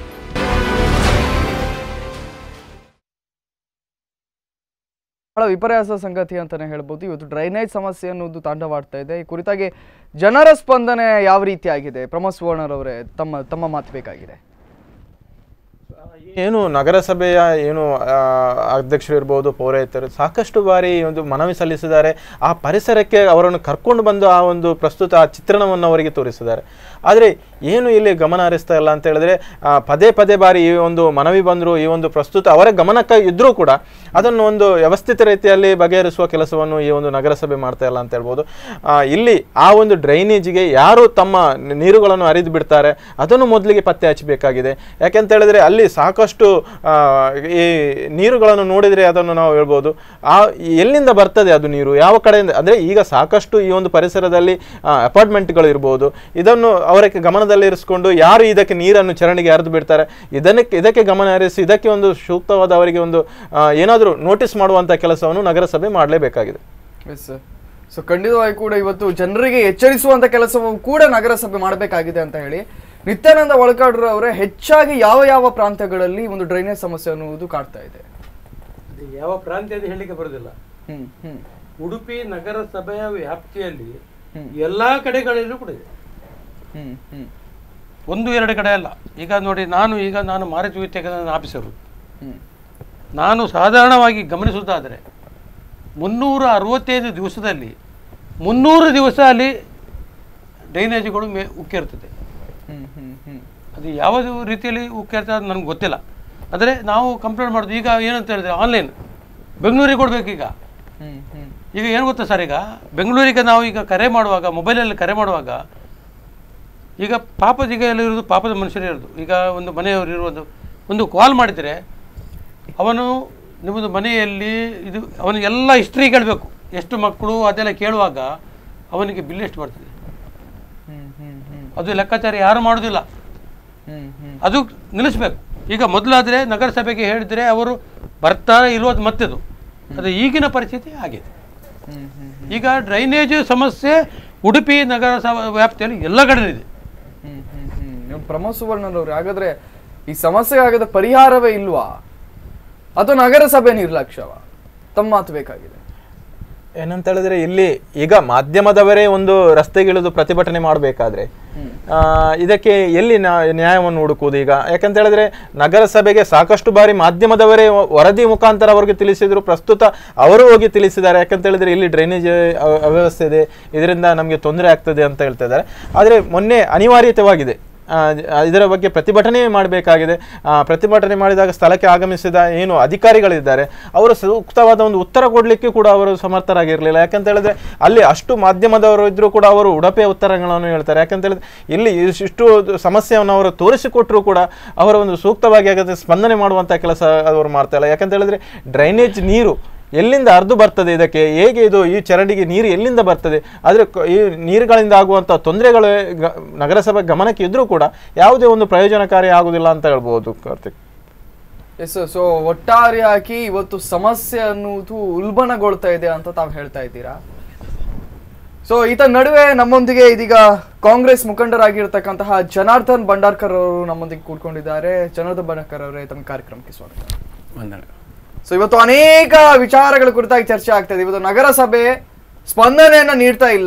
ಬಹಳ ವಿಪರ್ಯಾಸ ಸಂಗತಿ ಅಂತಾನೆ ಹೇಳ್ಬೋದು ಇವತ್ತು ಡ್ರೈನೇಜ್ ಸಮಸ್ಯೆ ಅನ್ನೋದು ತಾಂಡವಾಡ್ತಾ ಇದೆ ಈ ಕುರಿತಾಗಿ ಜನರ ಸ್ಪಂದನೆ ಯಾವ ರೀತಿ ಆಗಿದೆ ಪ್ರಮೋದ್ ಸುವರ್ಣರವರೇ ತಮ್ಮ ತಮ್ಮ ಮಾತು ಬೇಕಾಗಿದೆ ಈ ಏನು ನಗರಸಭೆಯ ಏನು ಆ, ಅಧ್ಯಕ್ಷರು ಇರ್ಬೋದು ಪೌರಾಯುಕ್ತರು ಸಾಕಷ್ಟು ಬಾರಿ ಈ ಒಂದು ಮನವಿ ಸಲ್ಲಿಸಿದ್ದಾರೆ ಆ ಪರಿಸರಕ್ಕೆ ಅವರನ್ನು ಕರ್ಕೊಂಡು ಬಂದು ಆ ಒಂದು ಪ್ರಸ್ತುತ ಆ ಚಿತ್ರಣವನ್ನು ಅವರಿಗೆ ತೋರಿಸಿದ್ದಾರೆ ಆದರೆ ಏನು ಇಲ್ಲಿ ಗಮನ ಹರಿಸ್ತಾ ಇಲ್ಲ ಅಂತ ಹೇಳಿದ್ರೆ ಆ, ಪದೇ ಪದೇ ಬಾರಿ ಈ ಒಂದು ಮನವಿ ಬಂದರು ಈ ಒಂದು ಪ್ರಸ್ತುತ ಅವರ ಗಮನಕ್ಕೆ ಇದ್ದರೂ ಕೂಡ ಅದನ್ನು ಒಂದು ವ್ಯವಸ್ಥಿತ ರೀತಿಯಲ್ಲಿ ಬಗೆಹರಿಸುವ ಕೆಲಸವನ್ನು ಈ ಒಂದು ನಗರಸಭೆ ಮಾಡ್ತಾ ಇಲ್ಲ ಅಂತ ಹೇಳ್ಬೋದು ಆ, ಇಲ್ಲಿ ಆ ಒಂದು ಡ್ರೈನೇಜಿಗೆ ಯಾರು ತಮ್ಮ ನೀರುಗಳನ್ನು ಹರಿದು ಬಿಡ್ತಾರೆ ಅದನ್ನು ಮೊದಲಿಗೆ ಪತ್ತೆ ಹಚ್ಚಬೇಕಾಗಿದೆ ಯಾಕೆಂತ ಹೇಳಿದ್ರೆ ಅಲ್ಲಿ ಸಾಕಷ್ಟು ಆ, ಈ ನೀರುಗಳನ್ನು ನೋಡಿದರೆ ಅದನ್ನು ನಾವು ಹೇಳ್ಬೋದು ಆ ಎಲ್ಲಿಂದ ಬರ್ತದೆ ಅದು ನೀರು ಯಾವ ಕಡೆಯಿಂದ ಅಂದರೆ ಈಗ ಸಾಕಷ್ಟು ಈ ಒಂದು ಪರಿಸರದಲ್ಲಿ ಅಪಾರ್ಟ್ಮೆಂಟ್ಗಳು ಇರ್ಬೋದು ಇದನ್ನು ಅವರಿಗೆ ಗಮನದಲ್ಲಿ ಇರಿಸ್ಕೊಂಡು ಯಾರು ಇದಕ್ಕೆ ನೀರನ್ನು ಚರಂಡಿಗೆ ಹರಿದು ಬಿಡ್ತಾರೆ ಇದಕ್ಕೆ ಇದಕ್ಕೆ ಗಮನ ಹರಿಸಿ ಇದಕ್ಕೆ ಒಂದು ಸೂಕ್ತವಾದ ಅವರಿಗೆ ಒಂದು ಏನಾದರೂ ನೋಟಿಸ್ ಮಾಡುವಂಥ ಕೆಲಸವನ್ನು ನಗರಸಭೆ ಮಾಡಲೇಬೇಕಾಗಿದೆ ಎಸ್ ಸರ್ ಸೊ ಖಂಡಿತವಾಗಿ ಕೂಡ ಇವತ್ತು ಜನರಿಗೆ ಎಚ್ಚರಿಸುವಂತ ಕೆಲಸವೂ ಕೂಡ ನಗರಸಭೆ ಮಾಡಬೇಕಾಗಿದೆ ಅಂತ ಹೇಳಿ ನಿತ್ಯಾನಂದ ಒಳಕಾಡ್ರು ಅವರೇ ಹೆಚ್ಚಾಗಿ ಯಾವ ಯಾವ ಪ್ರಾಂತ್ಯಗಳಲ್ಲಿ ಒಂದು ಡ್ರೈನೇಜ್ ಸಮಸ್ಯೆ ಅನ್ನುವುದು ಕಾಡ್ತಾ ಇದೆ ಅದು ಯಾವ ಪ್ರಾಂತ್ಯ ಅಂತ ಹೇಳಲಿಕ್ಕೆ ಬರೋದಿಲ್ಲ ಹ್ಮ್ ಹ್ಮ್ ಉಡುಪಿ ನಗರಸಭೆಯ ವ್ಯಾಪ್ತಿಯಲ್ಲಿ ಹ್ಮ್. ಎಲ್ಲಾ ಕಡೆಗಳಲ್ಲೂ ಕೂಡ ಇದೆ ಹ್ಮ್ ಹ್ಮ್ ಒಂದು ಎರಡು ಕಡೆ ಅಲ್ಲ ಈಗ ನೋಡಿ ನಾನು ಈಗ ನಾನು ಮಾರುತಿ ವಿದ್ಯಾಕೇಂದ್ರದ ಆಫೀಸರು ಹ್ಮ್ ನಾನು ಸಾಧಾರಣವಾಗಿ ಗಮನಿಸುವುದಾದರೆ ಮುನ್ನೂರ ಅರವತ್ತೈದು ದಿವಸದಲ್ಲಿ ಮುನ್ನೂರು ದಿವಸ ಅಲ್ಲಿ ಡ್ರೈನೇಜ್ಗಳು ಮೇ ಉಕ್ಕಿರ್ತದೆ ಹ್ಮ್ ಹ್ಮ್ ಹ್ಮ್ ಅದು ಯಾವ ರೀತಿಯಲ್ಲಿ ಉಕ್ಕಿರ್ತದೆ ಅದು ನನಗೆ ಗೊತ್ತಿಲ್ಲ ಅಂದರೆ ನಾವು ಕಂಪ್ಲೇಂಟ್ ಮಾಡೋದು ಈಗ ಏನಂತ ಹೇಳಿದ್ರೆ ಆನ್ಲೈನ್ ಬೆಂಗಳೂರಿಗೆ ಕೊಡಬೇಕು ಈಗ ಹ್ಮ್ ಹ್ಮ್ ಈಗ ಏನು ಗೊತ್ತಾ ಸರ್ ಈಗ ಬೆಂಗಳೂರಿಗೆ ನಾವು ಈಗ ಕರೆ ಮಾಡುವಾಗ ಮೊಬೈಲಲ್ಲಿ ಕರೆ ಮಾಡುವಾಗ ಈಗ ಪಾಪದ ಈಗ ಎಲ್ಲ ಇರೋದು ಪಾಪದ ಮನುಷ್ಯರೇ ಇರೋದು ಈಗ ಒಂದು ಮನೆಯವರು ಇರುವುದು ಒಂದು ಕಾಲ್ ಮಾಡಿದರೆ ಅವನು ನಿಮ್ಮದು ಮನೆಯಲ್ಲಿ ಇದು ಅವನಿಗೆ ಎಲ್ಲ ಹಿಸ್ಟ್ರಿ ಕೇಳಬೇಕು ಎಷ್ಟು ಮಕ್ಕಳು ಅದೆಲ್ಲ ಕೇಳುವಾಗ ಅವನಿಗೆ ಬಿಲ್ ಎಷ್ಟು ಬರ್ತದೆ ಹ್ಮ್ ಹ್ಮ್ ಹ್ಮ್ ಅದು ಲೆಕ್ಕಾಚಾರ ಯಾರು ಮಾಡೋದಿಲ್ಲ ಹ್ಮ್ ಹ್ಮ್ ಅದು ನಿಲ್ಲಿಸ್ಬೇಕು ಈಗ ಮೊದಲಾದರೆ ನಗರಸಭೆಗೆ ಹೇಳಿದರೆ ಅವರು ಬರ್ತಾರೆ ಇಲ್ಲೋದು ಮತ್ತೆದು ಅದು ಈಗಿನ ಪರಿಸ್ಥಿತಿ ಆಗಿದೆ ಹ್ಮ್ ಹ್ಮ್ ಈಗ ಡ್ರೈನೇಜ್ ಸಮಸ್ಯೆ ಉಡುಪಿ ನಗರಸಭಾ ವ್ಯಾಪ್ತಿಯಲ್ಲಿ ಎಲ್ಲ ಕಡೆ ಇದೆ ಹ್ಮ್ ಹ್ಮ್ ಹ್ಮ್ ನೀವು ಪ್ರಮೋದ್ ಸುವರ್ಣನವ್ರು ಹಾಗಾದ್ರೆ ಈ ಸಮಸ್ಯೆ ಆಗದ ಪರಿಹಾರವೇ ಇಲ್ವಾ ಅಥವಾ ನಗರಸಭೆ ನಿರ್ಲಕ್ಷ್ಯವ ತಮ್ಮ ಮಾತು ಬೇಕಾಗಿದೆ ಏನಂತ ಹೇಳಿದ್ರೆ ಇಲ್ಲಿ ಈಗ ಮಾಧ್ಯಮದವರೇ ಒಂದು ರಸ್ತೆಗಿಳಿದು ಪ್ರತಿಭಟನೆ ಮಾಡಬೇಕಾದ್ರೆ ಇದಕ್ಕೆ ಎಲ್ಲಿ ನ್ಯಾ- ನ್ಯಾಯವನ್ನು ಹುಡುಕುವುದು ಈಗ ಯಾಕಂತ ಹೇಳಿದ್ರೆ ನಗರಸಭೆಗೆ ಸಾಕಷ್ಟು ಬಾರಿ ಮಾಧ್ಯಮದವರೇ ವ- ವರದಿ ಮುಖಾಂತರ ಅವರಿಗೆ ತಿಳಿಸಿದ್ರು ಪ್ರಸ್ತುತ ಅವರು ಹೋಗಿ ತಿಳಿಸಿದ್ದಾರೆ ಯಾಕಂತ ಹೇಳಿದ್ರೆ ಇಲ್ಲಿ ಡ್ರೈನೇಜ್ ಅವ- ಅವ್ಯವಸ್ಥೆ ಇದೆ ಇದರಿಂದ ನಮಗೆ ತೊಂದರೆ ಆಗ್ತದೆ ಅಂತ ಹೇಳ್ತಾ ಇದ್ದಾರೆ ಆದರೆ ಮೊನ್ನೆ ಅನಿವಾರ್ಯತೆವಾಗಿದೆ ಆ, ಆ, ಇದರ ಬಗ್ಗೆ ಪ್ರತಿಭಟನೆ ಮಾಡಬೇಕಾಗಿದೆ ಆ, ಪ್ರತಿಭಟನೆ ಮಾಡಿದಾಗ ಸ್ಥಳಕ್ಕೆ ಆಗಮಿಸಿದ ಏನು ಅಧಿಕಾರಿಗಳಿದ್ದಾರೆ ಅವರು ಸೂಕ್ತವಾದ ಒಂದು ಉತ್ತರ ಕೊಡಲಿಕ್ಕೆ ಕೂಡ ಅವರು ಸಮರ್ಥರಾಗಿರಲಿಲ್ಲ ಯಾಕಂತ ಹೇಳಿದ್ರೆ ಅಲ್ಲಿ ಅಷ್ಟು ಮಾಧ್ಯಮದವರು ಇದ್ರೂ ಕೂಡ ಅವರು ಉಡಪೆಯ ಉತ್ತರಗಳನ್ನು ಹೇಳ್ತಾರೆ ಯಾಕಂತ ಹೇಳಿದ್ರೆ ಇಲ್ಲಿ ಇಷ್ಟು ಸಮಸ್ಯೆಯನ್ನು ಅವರು ತೋರಿಸಿಕೊಟ್ರು ಕೂಡ ಅವರ ಒಂದು ಸೂಕ್ತವಾಗಿ ಆಗತ್ತೆ ಸ್ಪಂದನೆ ಮಾಡುವಂಥ ಕೆಲಸ ಅವರು ಮಾಡ್ತಾ ಇಲ್ಲ ಯಾಕಂತ ಹೇಳಿದ್ರೆ ಡ್ರೈನೇಜ್ ನೀರು ಎಲ್ಲಿಂದ ಹರಿದು ಬರ್ತದೆ ಇದಕ್ಕೆ ಹೇಗೆ ಇದು ಈ ಚರಂಡಿಗೆ ನೀರು ಎಲ್ಲಿಂದ ಬರ್ತದೆ ಆದರೆ ಕ- ಈ ನೀರುಗಳಿಂದ ಆಗುವಂಥ ತೊಂದರೆಗಳು ಗ- ನಗರಸಭೆ ಗಮನಕ್ಕೆ ಇದ್ರೂ ಕೂಡ ಯಾವುದೇ ಒಂದು ಪ್ರಯೋಜನಕಾರಿ ಆಗುದಿಲ್ಲ ಅಂತ ಹೇಳ್ಬೋದು ಕಾರ್ತಿಕ್ ಎಸ್ ಸೊ ಒಟ್ಟಾರೆಯಾಗಿ ಇವತ್ತು ಸಮಸ್ಯೆ ಅನ್ನುವುದು ಉಲ್ಬಣಗೊಳ್ತಾ ಇದೆ ಅಂತ ತಾವು ಹೇಳ್ತಾ ಇದ್ದೀರಾ ಸೊ ಈತ ನಡುವೆ ನಮ್ಮೊಂದಿಗೆ ಇದೀಗ ಕಾಂಗ್ರೆಸ್ ಮುಖಂಡರಾಗಿರ್ತಕ್ಕಂತಹ ಜನಾರ್ದನ್ ಭಂಡಾರ್ಕರ್ ಅವರು ನಮ್ಮೊಂದಿಗೆ ಕೂತ್ಕೊಂಡಿದ್ದಾರೆ ಜನಾರ್ದನ್ ಭಂಡಾರ್ಕರ್ ಅವರೇ ತಮ್ಮ ಕಾರ್ಯಕ್ರಮಕ್ಕೆ ಸ್ವಾಗತ ಸೊ ಇವತ್ತು ಅನೇಕ ವಿಚಾರಗಳ ಕುರಿತಾಗಿ ಚರ್ಚೆ ಆಗ್ತಾ ಇದೆ ಇವತ್ತು ನಗರಸಭೆ ಸ್ಪಂದನೆಯನ್ನ ನೀಡ್ತಾ ಇಲ್ಲ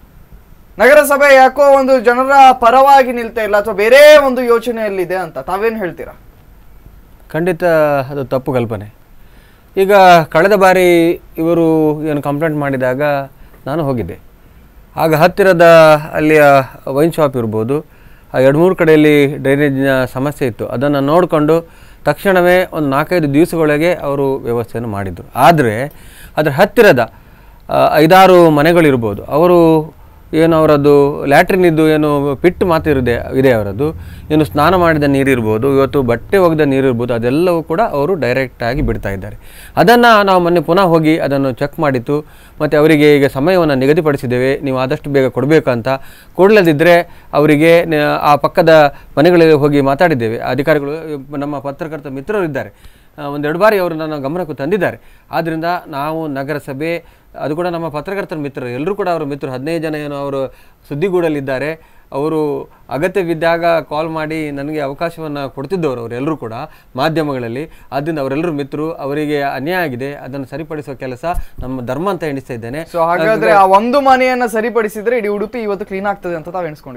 ನಗರಸಭೆ ಯಾಕೋ ಒಂದು ಜನರ ಪರವಾಗಿ ನಿಲ್ತಾ ಇಲ್ಲ ಅಥವಾ ಬೇರೆ ಒಂದು ಯೋಚನೆಯಲ್ಲಿದೆ ಅಂತ ತಾವೇನ್ ಹೇಳ್ತೀರಾ ಖಂಡಿತ ಅದು ತಪ್ಪು ಕಲ್ಪನೆ ಈಗ ಕಳೆದ ಬಾರಿ ಇವರು ಏನು ಕಂಪ್ಲೇಂಟ್ ಮಾಡಿದಾಗ ನಾನು ಹೋಗಿದ್ದೆ ಆಗ ಹತ್ತಿರದ ಅಲ್ಲಿಯ ವೈನ್ ಶಾಪ್ ಇರ್ಬೋದು ಆ ಎರಡು ಮೂರು ಕಡೆಯಲ್ಲಿ ಡ್ರೈನೇಜಿನ ಸಮಸ್ಯೆ ಇತ್ತು ಅದನ್ನು ನೋಡಿಕೊಂಡು ತಕ್ಷಣವೇ ಒಂದು ನಾಲ್ಕೈದು ದಿವಸದೊಳಗೆ ಅವರು ವ್ಯವಸ್ಥೆಯನ್ನು ಮಾಡಿದರು ಆದರೆ ಅದರ ಹತ್ತಿರದ ಆ, ಐದಾರು ಮನೆಗಳಿರ್ಬೋದು ಅವರು ಏನು ಅವರದ್ದು ಲ್ಯಾಟ್ರಿನ್ ಇದ್ದು ಏನು ಪಿಟ್ ಮಾತಿರಿದೆ ಇದೆ ಅವರದ್ದು ಏನು ಸ್ನಾನ ಮಾಡಿದ ನೀರಿರ್ಬೋದು ಇವತ್ತು ಬಟ್ಟೆ ಒಗೆದ ನೀರಿರ್ಬೋದು ಅದೆಲ್ಲವೂ ಕೂಡ ಅವರು ಡೈರೆಕ್ಟಾಗಿ ಬಿಡ್ತಾ ಇದ್ದಾರೆ ಅದನ್ನು ನಾವು ಮೊನ್ನೆ ಪುನಃ ಹೋಗಿ ಅದನ್ನು ಚೆಕ್ ಮಾಡಿತ್ತು ಮತ್ತು ಅವರಿಗೆ ಈಗ ಸಮಯವನ್ನು ನಿಗದಿಪಡಿಸಿದ್ದೇವೆ ನೀವು ಆದಷ್ಟು ಬೇಗ ಕೊಡಬೇಕಂತ ಕೊಡಲದಿದ್ದರೆ ಅವರಿಗೆ ನ- ಆ ಪಕ್ಕದ ಮನೆಗಳಿಗೆ ಹೋಗಿ ಮಾತಾಡಿದ್ದೇವೆ ಅಧಿಕಾರಿಗಳು ನಮ್ಮ ಪತ್ರಕರ್ತ ಮಿತ್ರರು ಇದ್ದಾರೆ ಆ, ಒಂದೆರಡು ಬಾರಿ ಅವರು ನನ್ನ ಗಮನಕ್ಕೂ ತಂದಿದ್ದಾರೆ ಆದ್ದರಿಂದ ನಾವು ನಗರಸಭೆ ಅದು ಕೂಡ ನಮ್ಮ ಪತ್ರಕರ್ತರ ಮಿತ್ರರು ಎಲ್ಲರೂ ಕೂಡ ಅವರ ಮಿತ್ರರು ಹದಿನೈದು ಜನ ಏನು ಅವರು ಸುದ್ದಿಗೂಡಲಿದ್ದಾರೆ ಅವರು ಅಗತ್ಯವಿದ್ದಾಗ ಕಾಲ್ ಮಾಡಿ ನನಗೆ ಅವಕಾಶವನ್ನು ಕೊಡ್ತಿದ್ದವರು ಅವರೆಲ್ಲರೂ ಕೂಡ ಮಾಧ್ಯಮಗಳಲ್ಲಿ ಆದ್ದರಿಂದ ಅವರೆಲ್ಲರೂ ಮಿತ್ರರು ಅವರಿಗೆ ಅನ್ಯಾಯ ಆಗಿದೆ ಅದನ್ನು ಸರಿಪಡಿಸುವ ಕೆಲಸ ನಮ್ಮ ಧರ್ಮ ಅಂತ ಎಣಿಸ್ತಾ ಇದ್ದೇನೆ ಸೊ ಹಾಗಾದ್ರೆ ಆ ಒಂದು ಮನೆಯನ್ನ ಸರಿಪಡಿಸಿದ್ರೆ ಇಡೀ ಉಡುಪಿ ಇವತ್ತು ಕ್ಲೀನ್ ಆಗ್ತದೆ ಅಂತ ತಾವ್ ಎಣಿಸ್ಕೊಂಡಿದ್ದೀರಾ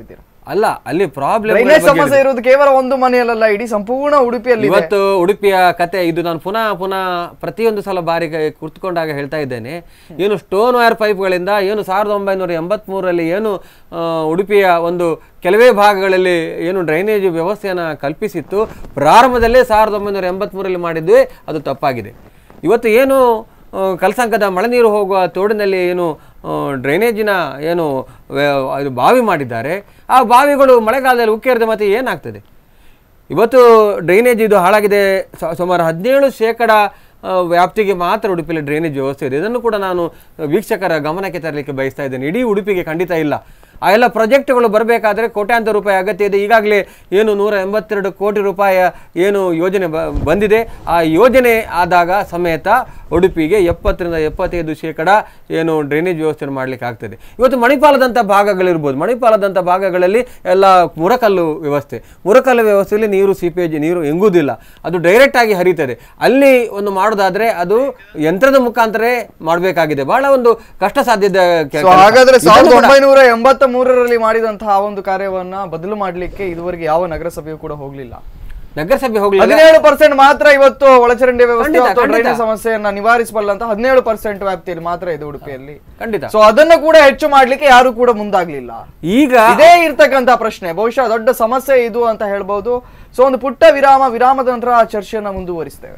ಅಲ್ಲ ಅಲ್ಲಿ ಪ್ರಾಬ್ಲಮ್ ಡ್ರೈನೇಜ್ ಸಮಸ್ಯೆ ಇರೋದು ಕೇವಲ ಒಂದು ಮನೆಯಲ್ಲ ಇಡೀ ಸಂಪೂರ್ಣ ಉಡುಪಿಯಲ್ಲಿ ಇದೆ. ಇವತ್ತು ಉಡುಪಿಯ ಕತೆ ಇದು ನಾನು ಪುನಃ ಪುನಃ ಪ್ರತಿಯೊಂದು ಸಲ ಬಾರಿಗೆ ಕುಳಿತುಕೊಂಡಾಗ ಹೇಳ್ತಾ ಇದ್ದೇನೆ ಏನು ಸ್ಟೋನ್ ವೈರ್ ಪೈಪ್ಗಳಿಂದ ಏನು ಸಾವಿರದ ಒಂಬೈನೂರ ಎಂಬತ್ಮೂರರಲ್ಲಿ ಏನು ಆ, ಉಡುಪಿಯ ಒಂದು ಕೆಲವೇ ಭಾಗಗಳಲ್ಲಿ ಏನು ಡ್ರೈನೇಜ್ ವ್ಯವಸ್ಥೆಯನ್ನು ಕಲ್ಪಿಸಿತ್ತು ಪ್ರಾರಂಭದಲ್ಲೇ ಸಾವಿರದ ಒಂಬೈನೂರ ಎಂಬತ್ಮೂರರಲ್ಲಿ ಮಾಡಿದ್ವಿ ಅದು ತಪ್ಪಾಗಿದೆ ಇವತ್ತು ಏನು ಆ, ಕಲ್ಸಂಕದ ಮಳೆ ನೀರು ಹೋಗುವ ತೋಡಿನಲ್ಲಿ ಏನು ಆ, ಡ್ರೈನೇಜಿನ ಏನು ವ್ಯ- ಅದು ಬಾವಿ ಮಾಡಿದ್ದಾರೆ ಆ ಬಾವಿಗಳು ಮಳೆಗಾಲದಲ್ಲಿ ಉಕ್ಕೇರಿದ ಮತ್ತೆ ಏನಾಗ್ತದೆ ಇವತ್ತು ಡ್ರೈನೇಜ್ ಇದು ಹಾಳಾಗಿದೆ ಸ- ಸುಮಾರು ಹದಿನೇಳು ಶೇಕಡ ಆ, ವ್ಯಾಪ್ತಿಗೆ ಮಾತ್ರ ಉಡುಪಿಯಲ್ಲಿ ಡ್ರೈನೇಜ್ ವ್ಯವಸ್ಥೆ ಇದೆ ಇದನ್ನು ಕೂಡ ನಾನು ವೀಕ್ಷಕರ ಗಮನಕ್ಕೆ ತರಲಿಕ್ಕೆ ಬಯಸ್ತಾ ಇದ್ದೇನೆ ಇಡೀ ಉಡುಪಿಗೆ ಖಂಡಿತ ಇಲ್ಲ ಆ ಎಲ್ಲ ಪ್ರಾಜೆಕ್ಟ್ಗಳು ಬರಬೇಕಾದ್ರೆ ಕೋಟ್ಯಾಂತರ ರೂಪಾಯಿ ಅಗತ್ಯ ಇದೆ ಈಗಾಗಲೇ ಏನು ನೂರ ಎಂಬತ್ತೆರಡು ಕೋಟಿ ರೂಪಾಯಿಯ ಏನು ಯೋಜನೆ ಬ ಬಂದಿದೆ ಆ ಯೋಜನೆ ಆದಾಗ ಸಮೇತ ಉಡುಪಿಗೆ ಎಪ್ಪತ್ತರಿಂದ ಎಪ್ಪತ್ತೈದು ಶೇಕಡ ಏನು ಡ್ರೈನೇಜ್ ವ್ಯವಸ್ಥೆ ಮಾಡಲಿಕ್ಕೆ ಆಗ್ತದೆ ಇವತ್ತು ಮಣಿಪಾಲದಂಥ ಭಾಗಗಳಿರ್ಬೋದು ಮಣಿಪಾಲದಂಥ ಭಾಗಗಳಲ್ಲಿ ಎಲ್ಲ ಮುರಕಲ್ಲು ವ್ಯವಸ್ಥೆ ಮುರಕಲ್ಲು ವ್ಯವಸ್ಥೆಯಲ್ಲಿ ನೀರು ಸೀಪೇಜ್ ನೀರು ಎಂಗುವುದಿಲ್ಲ ಅದು ಡೈರೆಕ್ಟ್ ಆಗಿ ಹರಿತದೆ ಅಲ್ಲಿ ಒಂದು ಮಾಡೋದಾದ್ರೆ ಅದು ಯಂತ್ರದ ಮುಖಾಂತರ ಮಾಡಬೇಕಾಗಿದೆ ಬಹಳ ಒಂದು ಕಷ್ಟ ಸಾಧ್ಯದ ಕೆ- ಸೊ ಕೆಲಸ. ಹಾಗಾದ್ರೆ ಇದನ್ನು ಸಾವಿರದ ಕೂಡ- ಒಂಬೈನೂರ ಎಂಬತ್ತ ಮೂರರಲ್ಲಿ ಮಾಡಿದಂತಹ ಆ ಒಂದು ಕಾರ್ಯವನ್ನ ಬದಲು ಮಾಡ್ಲಿಕ್ಕೆ ಇದುವರೆಗೆ ಯಾವ ನಗರಸಭೆಯೂ ಕೂಡ ಹೋಗ್ಲಿಲ್ಲ ನಗರಸಭೆ ಹೋಗ್ಲಿಲ್ಲ ಹದಿನೇಳು ಪರ್ಸೆಂಟ್ ಮಾತ್ರ ಇವತ್ತು ಒಳಚರಂಡಿ ವ್ಯವಸ್ಥೆ ಖಂಡಿತ, ಅಥವಾ ಖಂಡಿತ. ಡ್ರೈನೇಜ್ ಸಮಸ್ಯೆಯನ್ನ ನಿವಾರಿಸಬಲ್ಲ ಹದಿನೇಳು ಪರ್ಸೆಂಟ್ ವ್ಯಾಪ್ತಿಯಲ್ಲಿ ಮಾತ್ರ ಇದೆ ಉಡುಪಿಯಲ್ಲಿ ಖಂಡಿತ ಸೊ ಅದನ್ನ ಕೂಡ ಹೆಚ್ಚು ಮಾಡ್ಲಿಕ್ಕೆ ಯಾರು ಕೂಡ ಮುಂದಾಗ್ಲಿಲ್ಲ ಈಗ ಇದೇ ಇರ್ತಕ್ಕಂತ ಪ್ರಶ್ನೆ ಬಹುಶಃ ದೊಡ್ಡ ಸಮಸ್ಯೆ ಇದು ಅಂತ ಹೇಳ್ಬಹುದು ಸೊ ಒಂದು ಪುಟ್ಟ ವಿರಾಮ ವಿರಾಮದ ನಂತರ ಆ ಚರ್ಚೆಯನ್ನ ಮುಂದುವರಿಸ್ತೇವೆ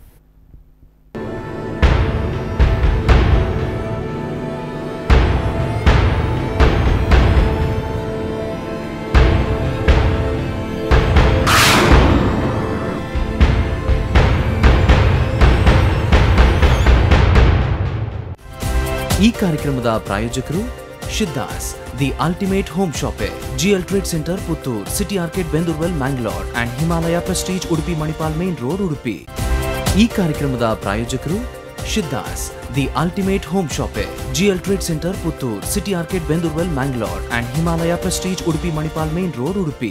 ಈ ಕಾರ್ಯಕ್ರಮದ ಪ್ರಾಯೋಜಕರು Shiddas the ultimate home shoppe GL trade centre Puttur city arcade Bendurwell Mangalore and Himalaya prestige Udupi Manipal main road Udupi ಈ ಕಾರ್ಯಕ್ರಮದ ಪ್ರಾಯೋಜಕರು Shiddas the ultimate home shoppe GL trade centre Puttur city arcade Bendurwell Mangalore and Himalaya prestige Udupi Manipal main road Udupi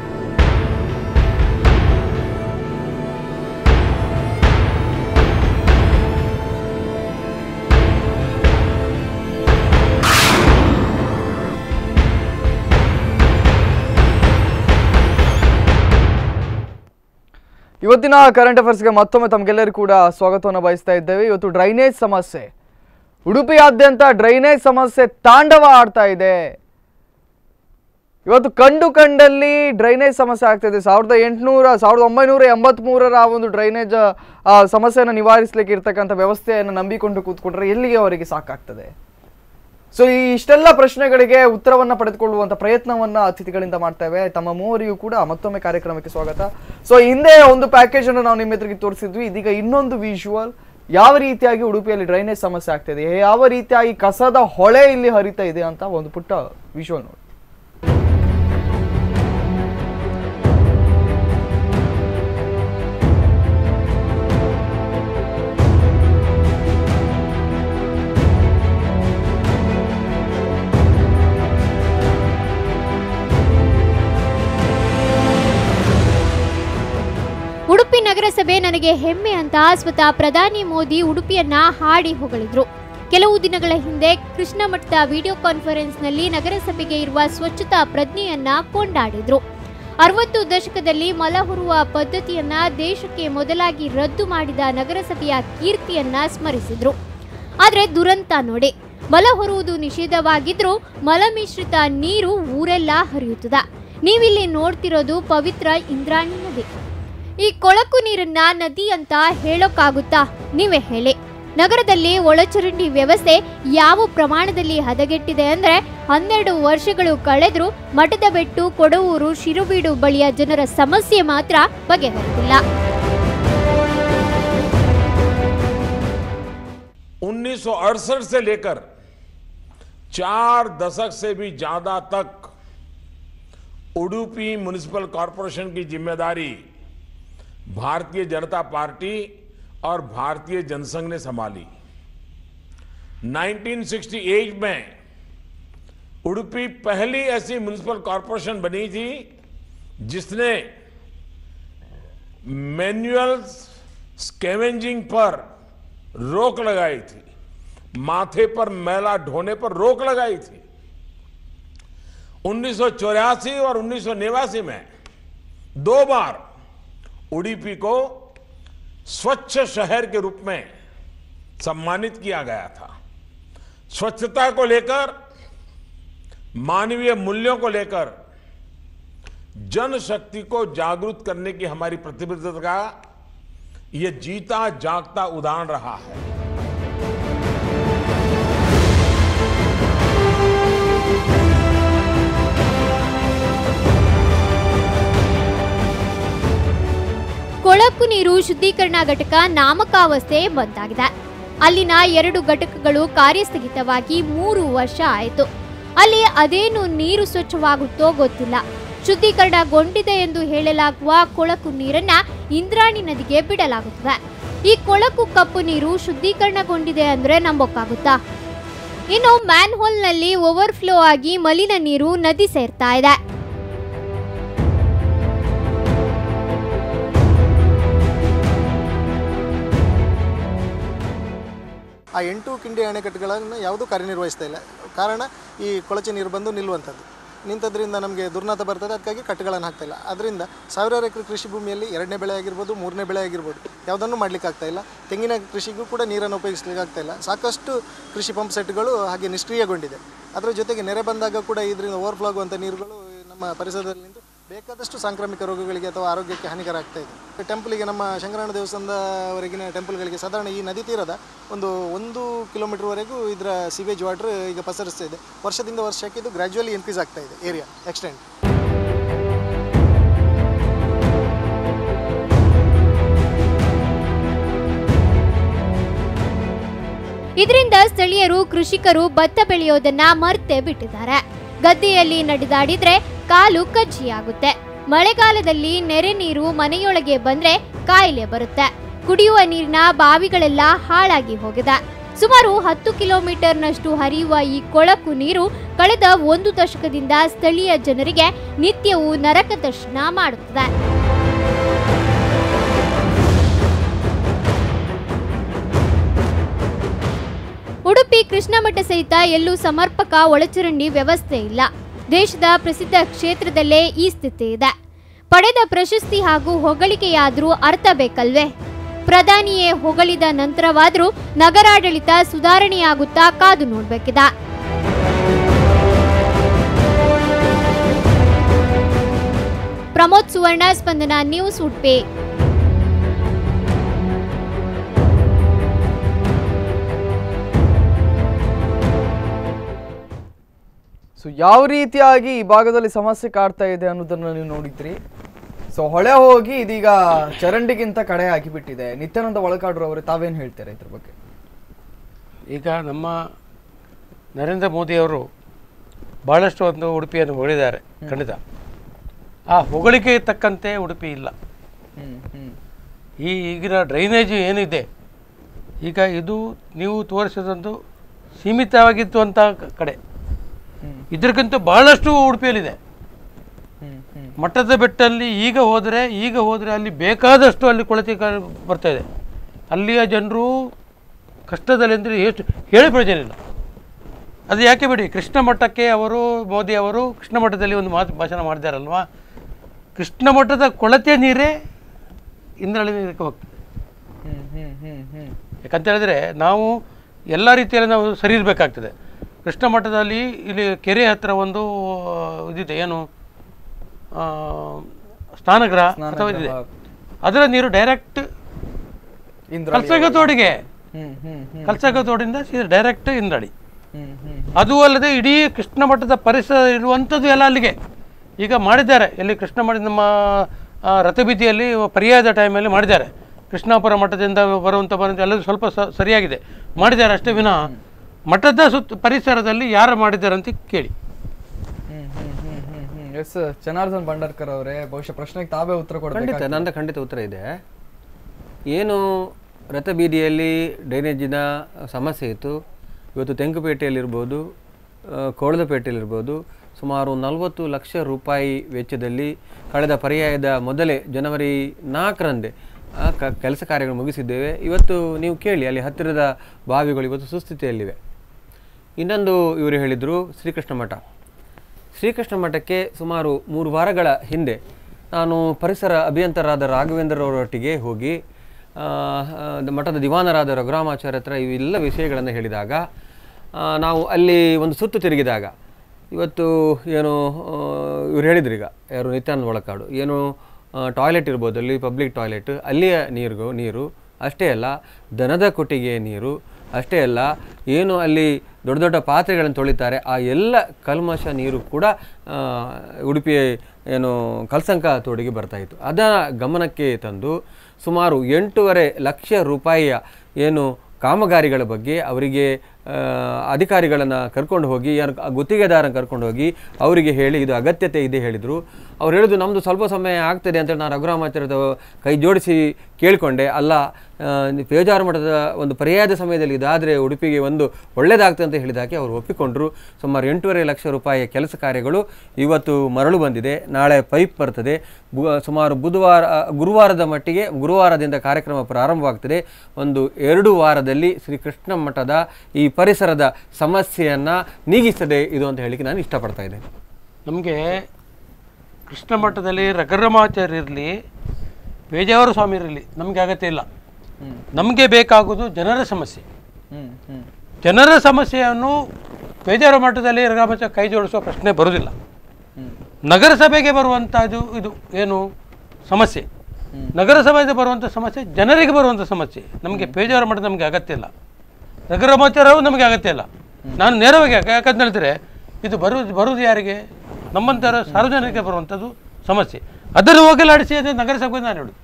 ಇವತ್ತಿನ ಕರೆಂಟ್ ಅಫೇರ್ಸ್ಗೆ ಮತ್ತೊಮ್ಮೆ ತಮಗೆಲ್ಲರಿಗೂ ಕೂಡ ಸ್ವಾಗತವನ್ನು ಬಯಸ್ತಾ ಇದ್ದೇವೆ ಇವತ್ತು ಡ್ರೈನೇಜ್ ಸಮಸ್ಯೆ ಉಡುಪಿಯಾದ್ಯಂತ ಡ್ರೈನೇಜ್ ಸಮಸ್ಯೆ ತಾಂಡವ ಆಡ್ತಾ ಇದೆ ಇವತ್ತು ಕಂಡು ಕಂಡಲ್ಲಿ ಡ್ರೈನೇಜ್ ಸಮಸ್ಯೆ ಆಗ್ತಿದೆ ಸಾವಿರದ ಎಂಟುನೂರ ಸಾವಿರದ ಒಂಬೈನೂರ ಎಂಬತ್ಮೂರರ ಆ ಒಂದು ಡ್ರೈನೇಜ್ ಆ, ಸಮಸ್ಯೆಯನ್ನು ನಿವಾರಿಸಲಿಕ್ಕೆ ಇರ್ತಕ್ಕಂಥ ವ್ಯವಸ್ಥೆಯನ್ನು ನಂಬಿಕೊಂಡು ಕೂತ್ಕೊಂಡ್ರೆ ಎಲ್ಲಿಗೆ ಅವರಿಗೆ ಸಾಕಾಗ್ತದೆ ಸೊ ಈ ಇಷ್ಟೆಲ್ಲ ಪ್ರಶ್ನೆಗಳಿಗೆ ಉತ್ತರವನ್ನ ಪಡೆದುಕೊಳ್ಳುವಂತ ಪ್ರಯತ್ನವನ್ನ ಅತಿಥಿಗಳಿಂದ ಮಾಡ್ತೇವೆ ತಮ್ಮ ಮೂವರಿಗೂ ಕೂಡ ಮತ್ತೊಮ್ಮೆ ಕಾರ್ಯಕ್ರಮಕ್ಕೆ ಸ್ವಾಗತ ಸೊ ಹಿಂದೆ ಒಂದು ಪ್ಯಾಕೇಜ್ ಅನ್ನು ನಾವು ನಿಮ್ಮ ಎದುರಿಗೆ ತೋರಿಸಿದ್ವಿ ಇದೀಗ ಇನ್ನೊಂದು ವಿಜುವಲ್ ಯಾವ ರೀತಿಯಾಗಿ ಉಡುಪಿಯಲ್ಲಿ ಡ್ರೈನೇಜ್ ಸಮಸ್ಯೆ ಆಗ್ತಿದೆ ಯಾವ ರೀತಿಯಾಗಿ ಕಸದ ಹೊಳೆ ಇಲ್ಲಿ ಹರಿತಾ ಇದೆ ಅಂತ ಒಂದು ಪುಟ್ಟ ವಿಜುವಲ್ ನೋಡಿ ಉಡುಪಿ ನಗರಸಭೆ ನನಗೆ ಹೆಮ್ಮೆ ಅಂತ ಸ್ವತಃ ಪ್ರಧಾನಿ ಮೋದಿ ಉಡುಪಿಯನ್ನ ಹಾಡಿ ಹೊಗಳಿದ್ರು ಕೆಲವು ದಿನಗಳ ಹಿಂದೆ ಕೃಷ್ಣ ಮಠದ ವಿಡಿಯೋ ಕಾನ್ಫರೆನ್ಸ್ನಲ್ಲಿ ನಗರಸಭೆಗೆ ಇರುವ ಸ್ವಚ್ಛತಾ ಪ್ರಜ್ಞೆಯನ್ನ ಕೊಂಡಾಡಿದ್ರು ಅರವತ್ತು ದಶಕದಲ್ಲಿ ಮಲ ಹೊರುವ ಪದ್ಧತಿಯನ್ನ ದೇಶಕ್ಕೆ ಮೊದಲಾಗಿ ರದ್ದು ಮಾಡಿದ ನಗರಸಭೆಯ ಕೀರ್ತಿಯನ್ನ ಸ್ಮರಿಸಿದ್ರು ಆದ್ರೆ ದುರಂತ ನೋಡಿ ಮಲ ಹೊರುವುದು ನಿಷೇಧವಾಗಿದ್ರೂ ಮಲ ಮಿಶ್ರಿತ ನೀರು ಊರೆಲ್ಲ ಹರಿಯುತ್ತದ ನೀವಿಲ್ಲಿ ನೋಡ್ತಿರೋದು ಪವಿತ್ರ ಇಂದ್ರಾಣಿ ನದಿ ಈ ಕೊಳಕು ನೀರನ್ನ ನದಿ ಅಂತ ಹೇಳೋಕ್ಕಾಗುತ್ತಾ ನೀವೇ ಹೇಳಿ ನಗರದಲ್ಲಿ ಒಳಚರಂಡಿ ವ್ಯವಸ್ಥೆ ಯಾವ ಪ್ರಮಾಣದಲ್ಲಿ ಹದಗೆಟ್ಟಿದೆ ಅಂದ್ರೆ ಹನ್ನೆರಡು ವರ್ಷಗಳು ಕಳೆದ್ರೂ ಮಠದ ಬೆಟ್ಟು ಕೊಡವೂರು ಶಿರುಬೀಡು ಬಳಿಯ ಜನರ ಸಮಸ್ಯೆ ಮಾತ್ರ ಬಗೆಹರಿದಿಲ್ಲ उन्नीस से लेकर चार दशक से भी ज्यादा तक उडुपी म्युनिसिपल कॉरपोरेशन की जिम्मेदारी भारतीय जनता पार्टी और भारतीय जनसंघ ने संभाली 1968 में उडुपी पहली ऐसी म्युनिसिपल कॉरपोरेशन बनी थी जिसने मैनुअल स्कैवेंजिंग पर रोक लगाई थी माथे पर मैला ढोने पर रोक लगाई थी उन्नीस और उन्नीस में दो बार उडीपी को स्वच्छ शहर के रूप में सम्मानित किया गया था स्वच्छता को लेकर मानवीय मूल्यों को लेकर जनशक्ति को जागरूक करने की हमारी प्रतिबद्धता का ये जीता जागता उदाहरण रहा है ಕೊಳಕು ನೀರು ಶುದ್ಧೀಕರಣ ಘಟಕ ನಾಮಕಾವಸ್ಥೆ ಬಂದಾಗಿದೆ ಅಲ್ಲಿನ ಎರಡು ಘಟಕಗಳು ಕಾರ್ಯಸ್ಥಗಿತವಾಗಿ ಮೂರು ವರ್ಷ ಆಯಿತು ಅಲ್ಲಿ ಅದೇನು ನೀರು ಸ್ವಚ್ಛವಾಗುತ್ತೋ ಗೊತ್ತಿಲ್ಲ ಶುದ್ಧೀಕರಣಗೊಂಡಿದೆ ಎಂದು ಹೇಳಲಾಗುವ ಕೊಳಕು ನೀರನ್ನ ಇಂದ್ರಾಣಿ ನದಿಗೆ ಬಿಡಲಾಗುತ್ತದೆ ಈ ಕೊಳಕು ಕಪ್ಪು ನೀರು ಶುದ್ಧೀಕರಣಗೊಂಡಿದೆ ಅಂದ್ರೆ ನಂಬೋಕ್ಕಾಗುತ್ತಾ ಇನ್ನು ಮ್ಯಾನ್ಹೋಲ್ನಲ್ಲಿ ಓವರ್ಫ್ಲೋ ಆಗಿ ಮಲಿನ ನೀರು ನದಿ ಸೇರ್ತಾ ಇದೆ ಆ ಎಂಟು ಕಿಂಡಿ ಅಣೆಕಟ್ಟುಗಳನ್ನು ಯಾವುದೂ ಕಾರ್ಯನಿರ್ವಹಿಸ್ತಾ ಇಲ್ಲ ಕಾರಣ ಈ ಕೊಳಚೆ ನೀರು ಬಂದು ನಿಲ್ಲುವಂಥದ್ದು ನಿಂತದ್ರಿಂದ ನಮಗೆ ದುರ್ನಾತ ಬರ್ತದೆ ಅದಕ್ಕಾಗಿ ಕಟ್ಟುಗಳನ್ನು ಹಾಕ್ತಾ ಇಲ್ಲ ಅದರಿಂದ ಸಾವಿರಾರು ಎಕರೆ ಕೃಷಿ ಭೂಮಿಯಲ್ಲಿ ಎರಡನೇ ಬೆಳೆ ಆಗಿರ್ಬೋದು ಮೂರನೇ ಬೆಳೆ ಆಗಿರ್ಬೋದು ಯಾವುದನ್ನು ಮಾಡಲಿಕ್ಕೆ ಆಗ್ತಾ ಇಲ್ಲ ತೆಂಗಿನ ಕೃಷಿಗೂ ಕೂಡ ನೀರನ್ನು ಉಪಯೋಗಿಸ್ಲಿಕ್ಕೆ ಆಗ್ತಾ ಇಲ್ಲ ಸಾಕಷ್ಟು ಕೃಷಿ ಪಂಪ್ ಸೆಟ್ಗಳು ಹಾಗೆ ನಿಷ್ಕ್ರಿಯಗೊಂಡಿದೆ ಅದರ ಜೊತೆಗೆ ನೆರೆ ಬಂದಾಗ ಕೂಡ ಇದರಿಂದ ಓವರ್ಫ್ಲೋ ಆಗುವಂಥ ನೀರುಗಳು ನಮ್ಮ ಪರಿಸರದಲ್ಲಿ ನಿಂತು ಬೇಕಾದಷ್ಟು ಸಾಂಕ್ರಾಮಿಕ ರೋಗಗಳಿಗೆ ಅಥವಾ ಆರೋಗ್ಯಕ್ಕೆ ಹಾನಿಕರ ಆಗ್ತಾ ಇದೆ ಟೆಂಪಲ್ಗೆ ನಮ್ಮ ಶಂಕರಣ್ಣ ದೇವಸ್ಥಾನದವರೆಗಿನ ಟೆಂಪಲ್ಗಳಿಗೆ ಸಾಧಾರಣ ಈ ನದಿ ತೀರದ ಒಂದು ಒಂದು ಕಿಲೋಮೀಟರ್ವರೆಗೂ ಇದರ ಸಿವೇಜ್ ವಾಟರ್ ಈಗ ಪಸರಿಸ್ತಾ ಇದೆ ವರ್ಷದಿಂದ ವರ್ಷಕ್ಕೆ ಇದು ಗ್ರ್ಯಾಜುವಲಿ ಇನ್ಕ್ರೀಸ್ ಆಗ್ತಾ ಇದೆ ಏರಿಯಾ ಎಕ್ಸ್ಟೆಂಡ್ ಇದರಿಂದ ಸ್ಥಳೀಯರು ಕೃಷಿಕರು ಭತ್ತ ಬೆಳೆಯೋದನ್ನ ಮರ್ತೆ ಬಿಟ್ಟಿದ್ದಾರೆ ಗದ್ದೆಯಲ್ಲಿ ನಡೆದಾಡಿದ್ರೆ ಕಾಲು ಕಜ್ಜಿಯಾಗುತ್ತೆ ಮಳೆಗಾಲದಲ್ಲಿ ನೆರೆ ನೀರು ಮನೆಯೊಳಗೆ ಬಂದ್ರೆ ಕಾಯಿಲೆ ಬರುತ್ತೆ ಕುಡಿಯುವ ನೀರಿನ ಬಾವಿಗಳೆಲ್ಲ ಹಾಳಾಗಿ ಹೋಗಿದೆ ಸುಮಾರು ಹತ್ತು ಕಿಲೋಮೀಟರ್ನಷ್ಟು ಹರಿಯುವ ಈ ಕೊಳಕು ನೀರು ಕಳೆದ ಒಂದು ದಶಕದಿಂದ ಸ್ಥಳೀಯ ಜನರಿಗೆ ನಿತ್ಯವೂ ನರಕ ದರ್ಶನ ಮಾಡುತ್ತದೆ ಉಡುಪಿ ಕೃಷ್ಣಮಠ ಸಹಿತ ಎಲ್ಲೂ ಸಮರ್ಪಕ ಒಳಚರಂಡಿ ವ್ಯವಸ್ಥೆ ಇಲ್ಲ ದೇಶದ ಪ್ರಸಿದ್ಧ ಕ್ಷೇತ್ರದಲ್ಲೇ ಈ ಸ್ಥಿತಿ ಇದೆ ಪಡೆದ ಪ್ರಶಸ್ತಿ ಹಾಗೂ ಹೊಗಳಿಕೆಯಾದರೂ ಅರ್ಥ ಬೇಕಲ್ವೇ ಪ್ರಧಾನಿಯೇ ಹೊಗಳಿದ ನಂತರವಾದರೂ ನಗರಾಡಳಿತ ಸುಧಾರಣೆಯಾಗುತ್ತಾ ಕಾದು ನೋಡ್ಬೇಕಿದೆ ಪ್ರಮೋದ್ ಸುವರ್ಣ ಸ್ಪಂದನ ನ್ಯೂಸ್ ಉಡುಪಿ ಸೊ ಯಾವ ರೀತಿಯಾಗಿ ಈ ಭಾಗದಲ್ಲಿ ಸಮಸ್ಯೆ ಕಾಡ್ತಾ ಇದೆ ಅನ್ನೋದನ್ನ ನೀವು ನೋಡಿದ್ರಿ ಸೊ ಹೊಳೆ ಹೋಗಿ ಇದೀಗ ಚರಂಡಿಗಿಂತ ಕಡೆ ಆಗಿಬಿಟ್ಟಿದೆ ನಿತ್ಯಾನಂದ ಒಳಕಾಡ್ರು ಅವರು ತಾವೇನು ಹೇಳ್ತಾರೆ ಇದ್ರ ಬಗ್ಗೆ ಈಗ ನಮ್ಮ ನರೇಂದ್ರ ಮೋದಿಯವರು ಭಾಳಷ್ಟು ಒಂದು ಉಡುಪಿಯನ್ನು ಹೊಗಳಿದ್ದಾರೆ ಖಂಡಿತ ಆ ಹೊಗಳಿಕೆಗೆ ತಕ್ಕಂತೆ ಉಡುಪಿ ಇಲ್ಲ ಹ್ಮ್ ಹ್ಮ್ ಈ ಈಗಿನ ಡ್ರೈನೇಜ್ ಏನಿದೆ ಈಗ ಇದು ನೀವು ತೋರಿಸಿದಂದು ಸೀಮಿತವಾಗಿತ್ತು ಅಂತ ಕ- ಕಡೆ ಇದಕ್ಕಿಂತ ಬಹಳಷ್ಟು ಉಡುಪಿಯಲ್ಲಿದೆ ಹ್ಮ್ ಹ್ಮ್ ಮಟ್ಟದ ಬೆಟ್ಟಲ್ಲಿ ಈಗ ಹೋದರೆ ಈಗ ಹೋದರೆ ಅಲ್ಲಿ ಬೇಕಾದಷ್ಟು ಅಲ್ಲಿ ಕೊಳಚೆ ಕ- ಬರ್ತಾ ಇದೆ ಅಲ್ಲಿಯ ಜನರು ಕಷ್ಟದಲ್ಲಿ ಅಂದರೆ ಎಷ್ಟು ಹೇಳಿ ಪ್ರಯೋಜನ ಇಲ್ಲ ಅದು ಯಾಕೆ ಬಿಡಿ ಕೃಷ್ಣ ಮಠಕ್ಕೆ ಅವರು ಮೋದಿ ಅವರು ಕೃಷ್ಣ ಮಠದಲ್ಲಿ ಒಂದು ಮಾತು ಭಾಷಣ ಮಾಡಿದಾರಲ್ವಾ ಕೃಷ್ಣ ಮಠದ ಕೊಳತೆ ನೀರೇ ಇಂದ್ರಾಳಿ ನೀರಕ್ಕೆ ಹೋಗ್ತದೆ ಹ್ಮ್ ಹ್ಮ್ ಹ್ಮ್ ಹ್ಮ್ ಯಾಕಂತ ಹೇಳಿದ್ರೆ ನಾವು ಎಲ್ಲ ರೀತಿಯಲ್ಲಿ ನಾವು ಸರಿ ಇರಬೇಕಾಗ್ತದೆ ಕೃಷ್ಣ ಮಠದಲ್ಲಿ ಇಲ್ಲಿ ಕೆರೆ ಹತ್ರ ಒಂದು ಆ, ಇದಿದೆ ಏನು ಆ, ಸ್ನಾನಗೃಹ ಅಥವಾ ಇದಿದೆ ಅದರ ನೀರು ಡೈರೆಕ್ಟ್ ಇಂದ್ರಾಳಿ ಕಲ್ಸಗ ತೋಡಿಗೆ ಹ್ಮ್ ಹ್ಮ್ ಹ್ಮ್ ಕಲ್ಸಗ ತೋಡಿಂದ ಸೀದಾ ಡೈರೆಕ್ಟ್ ಇಂದ್ರಾಳಿ ಹ್ಮ್ ಹ್ಮ್ ಅದು ಅಲ್ಲದೆ ಇಡೀ ಕೃಷ್ಣ ಮಠದ ಪರಿಸರ ಇರುವಂಥದ್ದು ಎಲ್ಲ ಅಲ್ಲಿಗೆ ಈಗ ಮಾಡಿದ್ದಾರೆ ಎಲ್ಲಿ ಕೃಷ್ಣ ಮಠ ನಮ್ಮ ಆ, ರಥಬೀದಿಯಲ್ಲಿ ಪರ್ಯಾಯದ ಟೈಮಲ್ಲಿ ಮಾಡಿದ್ದಾರೆ ಕೃಷ್ಣಾಪುರ ಮಠದಿಂದ ಬರುವಂಥ ಬರುವಂಥ ಎಲ್ಲದೂ ಸ್ವಲ್ಪ ಸ ಸರಿಯಾಗಿದೆ ಮಾಡಿದ್ದಾರೆ ಅಷ್ಟೇ ವಿನಃ ಮಠದ ಸುತ್ತ ಪರಿಸರದಲ್ಲಿ ಯಾರು ಮಾಡಿದ್ದಾರೆ ಅಂತ ಕೇಳಿ ಹ್ಮ್ ಹ್ಮ್ ಹ್ಮ್ ಹ್ಮ್ ಹ್ಮ್ ಎಸ್ ಜನಾರ್ದನ್ ಭಂಡಾರ್ಕರ್ ಅವರೇ ಬಹುಶಃ ಪ್ರಶ್ನೆಗೆ ತಾವೇ ಉತ್ತರ ಖಂಡಿತ ಕೊಡಬೇಕು ನಂದ ಖಂಡಿತ ಉತ್ತರ ಇದೆ ಏನು ರಥಬೀದಿಯಲ್ಲಿ ಡ್ರೈನೇಜಿನ ಸಮಸ್ಯೆ ಇತ್ತು ಇವತ್ತು ತೆಂಕುಪೇಟೆಯಲ್ಲಿರ್ಬೋದು ಆ, ಕೋಳದಪೇಟೆಯಲ್ಲಿರ್ಬೋದು ಸುಮಾರು ನಲವತ್ತು ಲಕ್ಷ ರೂಪಾಯಿ ವೆಚ್ಚದಲ್ಲಿ ಕಳೆದ ಪರ್ಯಾಯದ ಮೊದಲೇ ಜನವರಿ ನಾಲ್ಕರಂದೇ ಆ, ಕ- ಕೆಲಸ ಕಾರ್ಯಗಳು ಮುಗಿಸಿದ್ದೇವೆ ಇವತ್ತು ನೀವು ಕೇಳಿ ಅಲ್ಲಿ ಹತ್ತಿರದ ಬಾವಿಗಳು ಇವತ್ತು ಸುಸ್ಥಿತಿಯಲ್ಲಿವೆ ಇನ್ನೊಂದು ಇವರು ಹೇಳಿದರು ಶ್ರೀಕೃಷ್ಣ ಮಠ ಶ್ರೀಕೃಷ್ಣ ಮಠಕ್ಕೆ ಸುಮಾರು ಮೂರು ವಾರಗಳ ಹಿಂದೆ ನಾನು ಪರಿಸರ ಅಭಿಯಂತರಾದ ರಾಘವೇಂದ್ರರವರೊಟ್ಟಿಗೆ ಹೋಗಿ ಆ, ಆ, ಮಠದ ದಿವಾನರಾದ ರಘುರಾಮಾಚಾರ್ಯ ಹತ್ರ ಇವೆಲ್ಲ ವಿಷಯಗಳನ್ನು ಹೇಳಿದಾಗ ಆ, ನಾವು ಅಲ್ಲಿ ಒಂದು ಸುತ್ತು ತಿರುಗಿದಾಗ ಇವತ್ತು ಏನು ಆ, ಇವ್ರು ಹೇಳಿದ್ರು ಈಗ ಯಾರು ನಿತ್ಯಾನಂದ ಒಳಕಾಡು ಏನು ಟಾಯ್ಲೆಟ್ ಇರ್ಬೋದು ಅಲ್ಲಿ ಪಬ್ಲಿಕ್ ಟಾಯ್ಲೆಟ್ ಅಲ್ಲಿಯ ನೀರು ನೀರು ಅಷ್ಟೇ ಅಲ್ಲ ದನದ ಕೊಟ್ಟಿಗೆ ನೀರು ಅಷ್ಟೇ ಅಲ್ಲ ಏನು ಅಲ್ಲಿ ದೊಡ್ಡ ದೊಡ್ಡ ಪಾತ್ರೆಗಳನ್ನು ತೊಳಿತಾರೆ ಆ ಎಲ್ಲ ಕಲ್ಮಶ ನೀರು ಕೂಡ ಆ, ಉಡುಪಿ ಏನು ಕಲ್ಸಂಕ ತೋಡಿಗೆ ಬರ್ತಾಯಿತ್ತು ಅದರ ಗಮನಕ್ಕೆ ತಂದು ಸುಮಾರು ಎಂಟೂವರೆ ಲಕ್ಷ ರೂಪಾಯಿಯ ಏನು ಕಾಮಗಾರಿಗಳ ಬಗ್ಗೆ ಅವರಿಗೆ ಆ, ಅಧಿಕಾರಿಗಳನ್ನು ಕರ್ಕೊಂಡು ಹೋಗಿ ಯಾರು ಆ ಗುತ್ತಿಗೆದಾರನ ಕರ್ಕೊಂಡು ಹೋಗಿ ಅವರಿಗೆ ಹೇಳಿ ಇದು ಅಗತ್ಯತೆ ಇದೆ ಹೇಳಿದರು ಅವ್ರು ಹೇಳಿದ್ರು ನಮ್ಮದು ಸ್ವಲ್ಪ ಸಮಯ ಆಗ್ತದೆ ಅಂತೇಳಿ ನಾನು ರಘುರಾಮಾಚಾರ್ಯದ ಕೈ ಜೋಡಿಸಿ ಕೇಳಿಕೊಂಡೆ ಅಲ್ಲ ಆ, ಪೇಜಾರು ಮಠದ ಒಂದು ಪರ್ಯಾಯದ ಸಮಯದಲ್ಲಿ ಇದಾದರೆ ಉಡುಪಿಗೆ ಒಂದು ಒಳ್ಳೆಯದಾಗ್ತದೆ ಅಂತ ಹೇಳಿದಾಗೆ ಅವರು ಒಪ್ಪಿಕೊಂಡರು ಸುಮಾರು ಎಂಟೂವರೆ ಲಕ್ಷ ರೂಪಾಯಿಯ ಕೆಲಸ ಕಾರ್ಯಗಳು ಇವತ್ತು ಮರಳು ಬಂದಿದೆ ನಾಳೆ ಪೈಪ್ ಬರ್ತದೆ ಬು- ಸುಮಾರು ಬುಧವಾರ ಆ, ಗುರುವಾರದ ಮಟ್ಟಿಗೆ ಗುರುವಾರದಿಂದ ಕಾರ್ಯಕ್ರಮ ಪ್ರಾರಂಭವಾಗ್ತದೆ ಒಂದು ಎರಡು ವಾರದಲ್ಲಿ ಶ್ರೀ ಕೃಷ್ಣ ಮಠದ ಈ ಪರಿಸರದ ಸಮಸ್ಯೆಯನ್ನು ನೀಗಿಸ್ತದೆ ಇದು ಅಂತ ಹೇಳಿಕ್ಕೆ ನಾನು ಇಷ್ಟಪಡ್ತಾ ಇದ್ದೇನೆ ನಮಗೆ ಕೃಷ್ಣ ಮಠದಲ್ಲಿ ರಘುರಾಮಾಚಾರ್ಯ ಇರಲಿ ಪೇಜಾವರ ಸ್ವಾಮಿ ಇರಲಿ ನಮಗೆ ಅಗತ್ಯ ಇಲ್ಲ ನಮಗೆ ಬೇಕಾಗುವುದು ಜನರ ಸಮಸ್ಯೆ ಜನರ ಸಮಸ್ಯೆಯನ್ನು ಪೇಜಾವರ ಮಠದಲ್ಲಿ ರಘುರಾಮಾಚಾರ್ಯ ಕೈ ಜೋಡಿಸುವ ಪ್ರಶ್ನೆ ಬರುವುದಿಲ್ಲ ನಗರಸಭೆಗೆ ಬರುವಂಥದ್ದು ಇದು ಏನು ಸಮಸ್ಯೆ ನಗರಸಭೆಗೆ ಬರುವಂಥ ಸಮಸ್ಯೆ ಜನರಿಗೆ ಬರುವಂಥ ಸಮಸ್ಯೆ ನಮಗೆ ಪೇಜಾವರ ಮಠ ನಮಗೆ ಅಗತ್ಯ ಇಲ್ಲ ರಘುರಾಮಾಚಾರ್ಯವು ನಮಗೆ ಅಗತ್ಯ ಇಲ್ಲ ನಾನು ನೇರವಾಗಿ ಯಾಕೆ- ಯಾಕಂತ ಹೇಳಿದ್ರೆ ಇದು ಬರುವುದು ಬರುವುದು ಯಾರಿಗೆ ನಮ್ಮಂಥರ ಸಾರ್ವಜನಿಕರಿಗೆ ಬರುವಂಥದ್ದು ಸಮಸ್ಯೆ ಅದನ್ನು ಹೋಗಲಾಡಿಸಿ ಅದೇ ನಗರಸಭೆಗೆ ನಾನು ಹೇಳುದು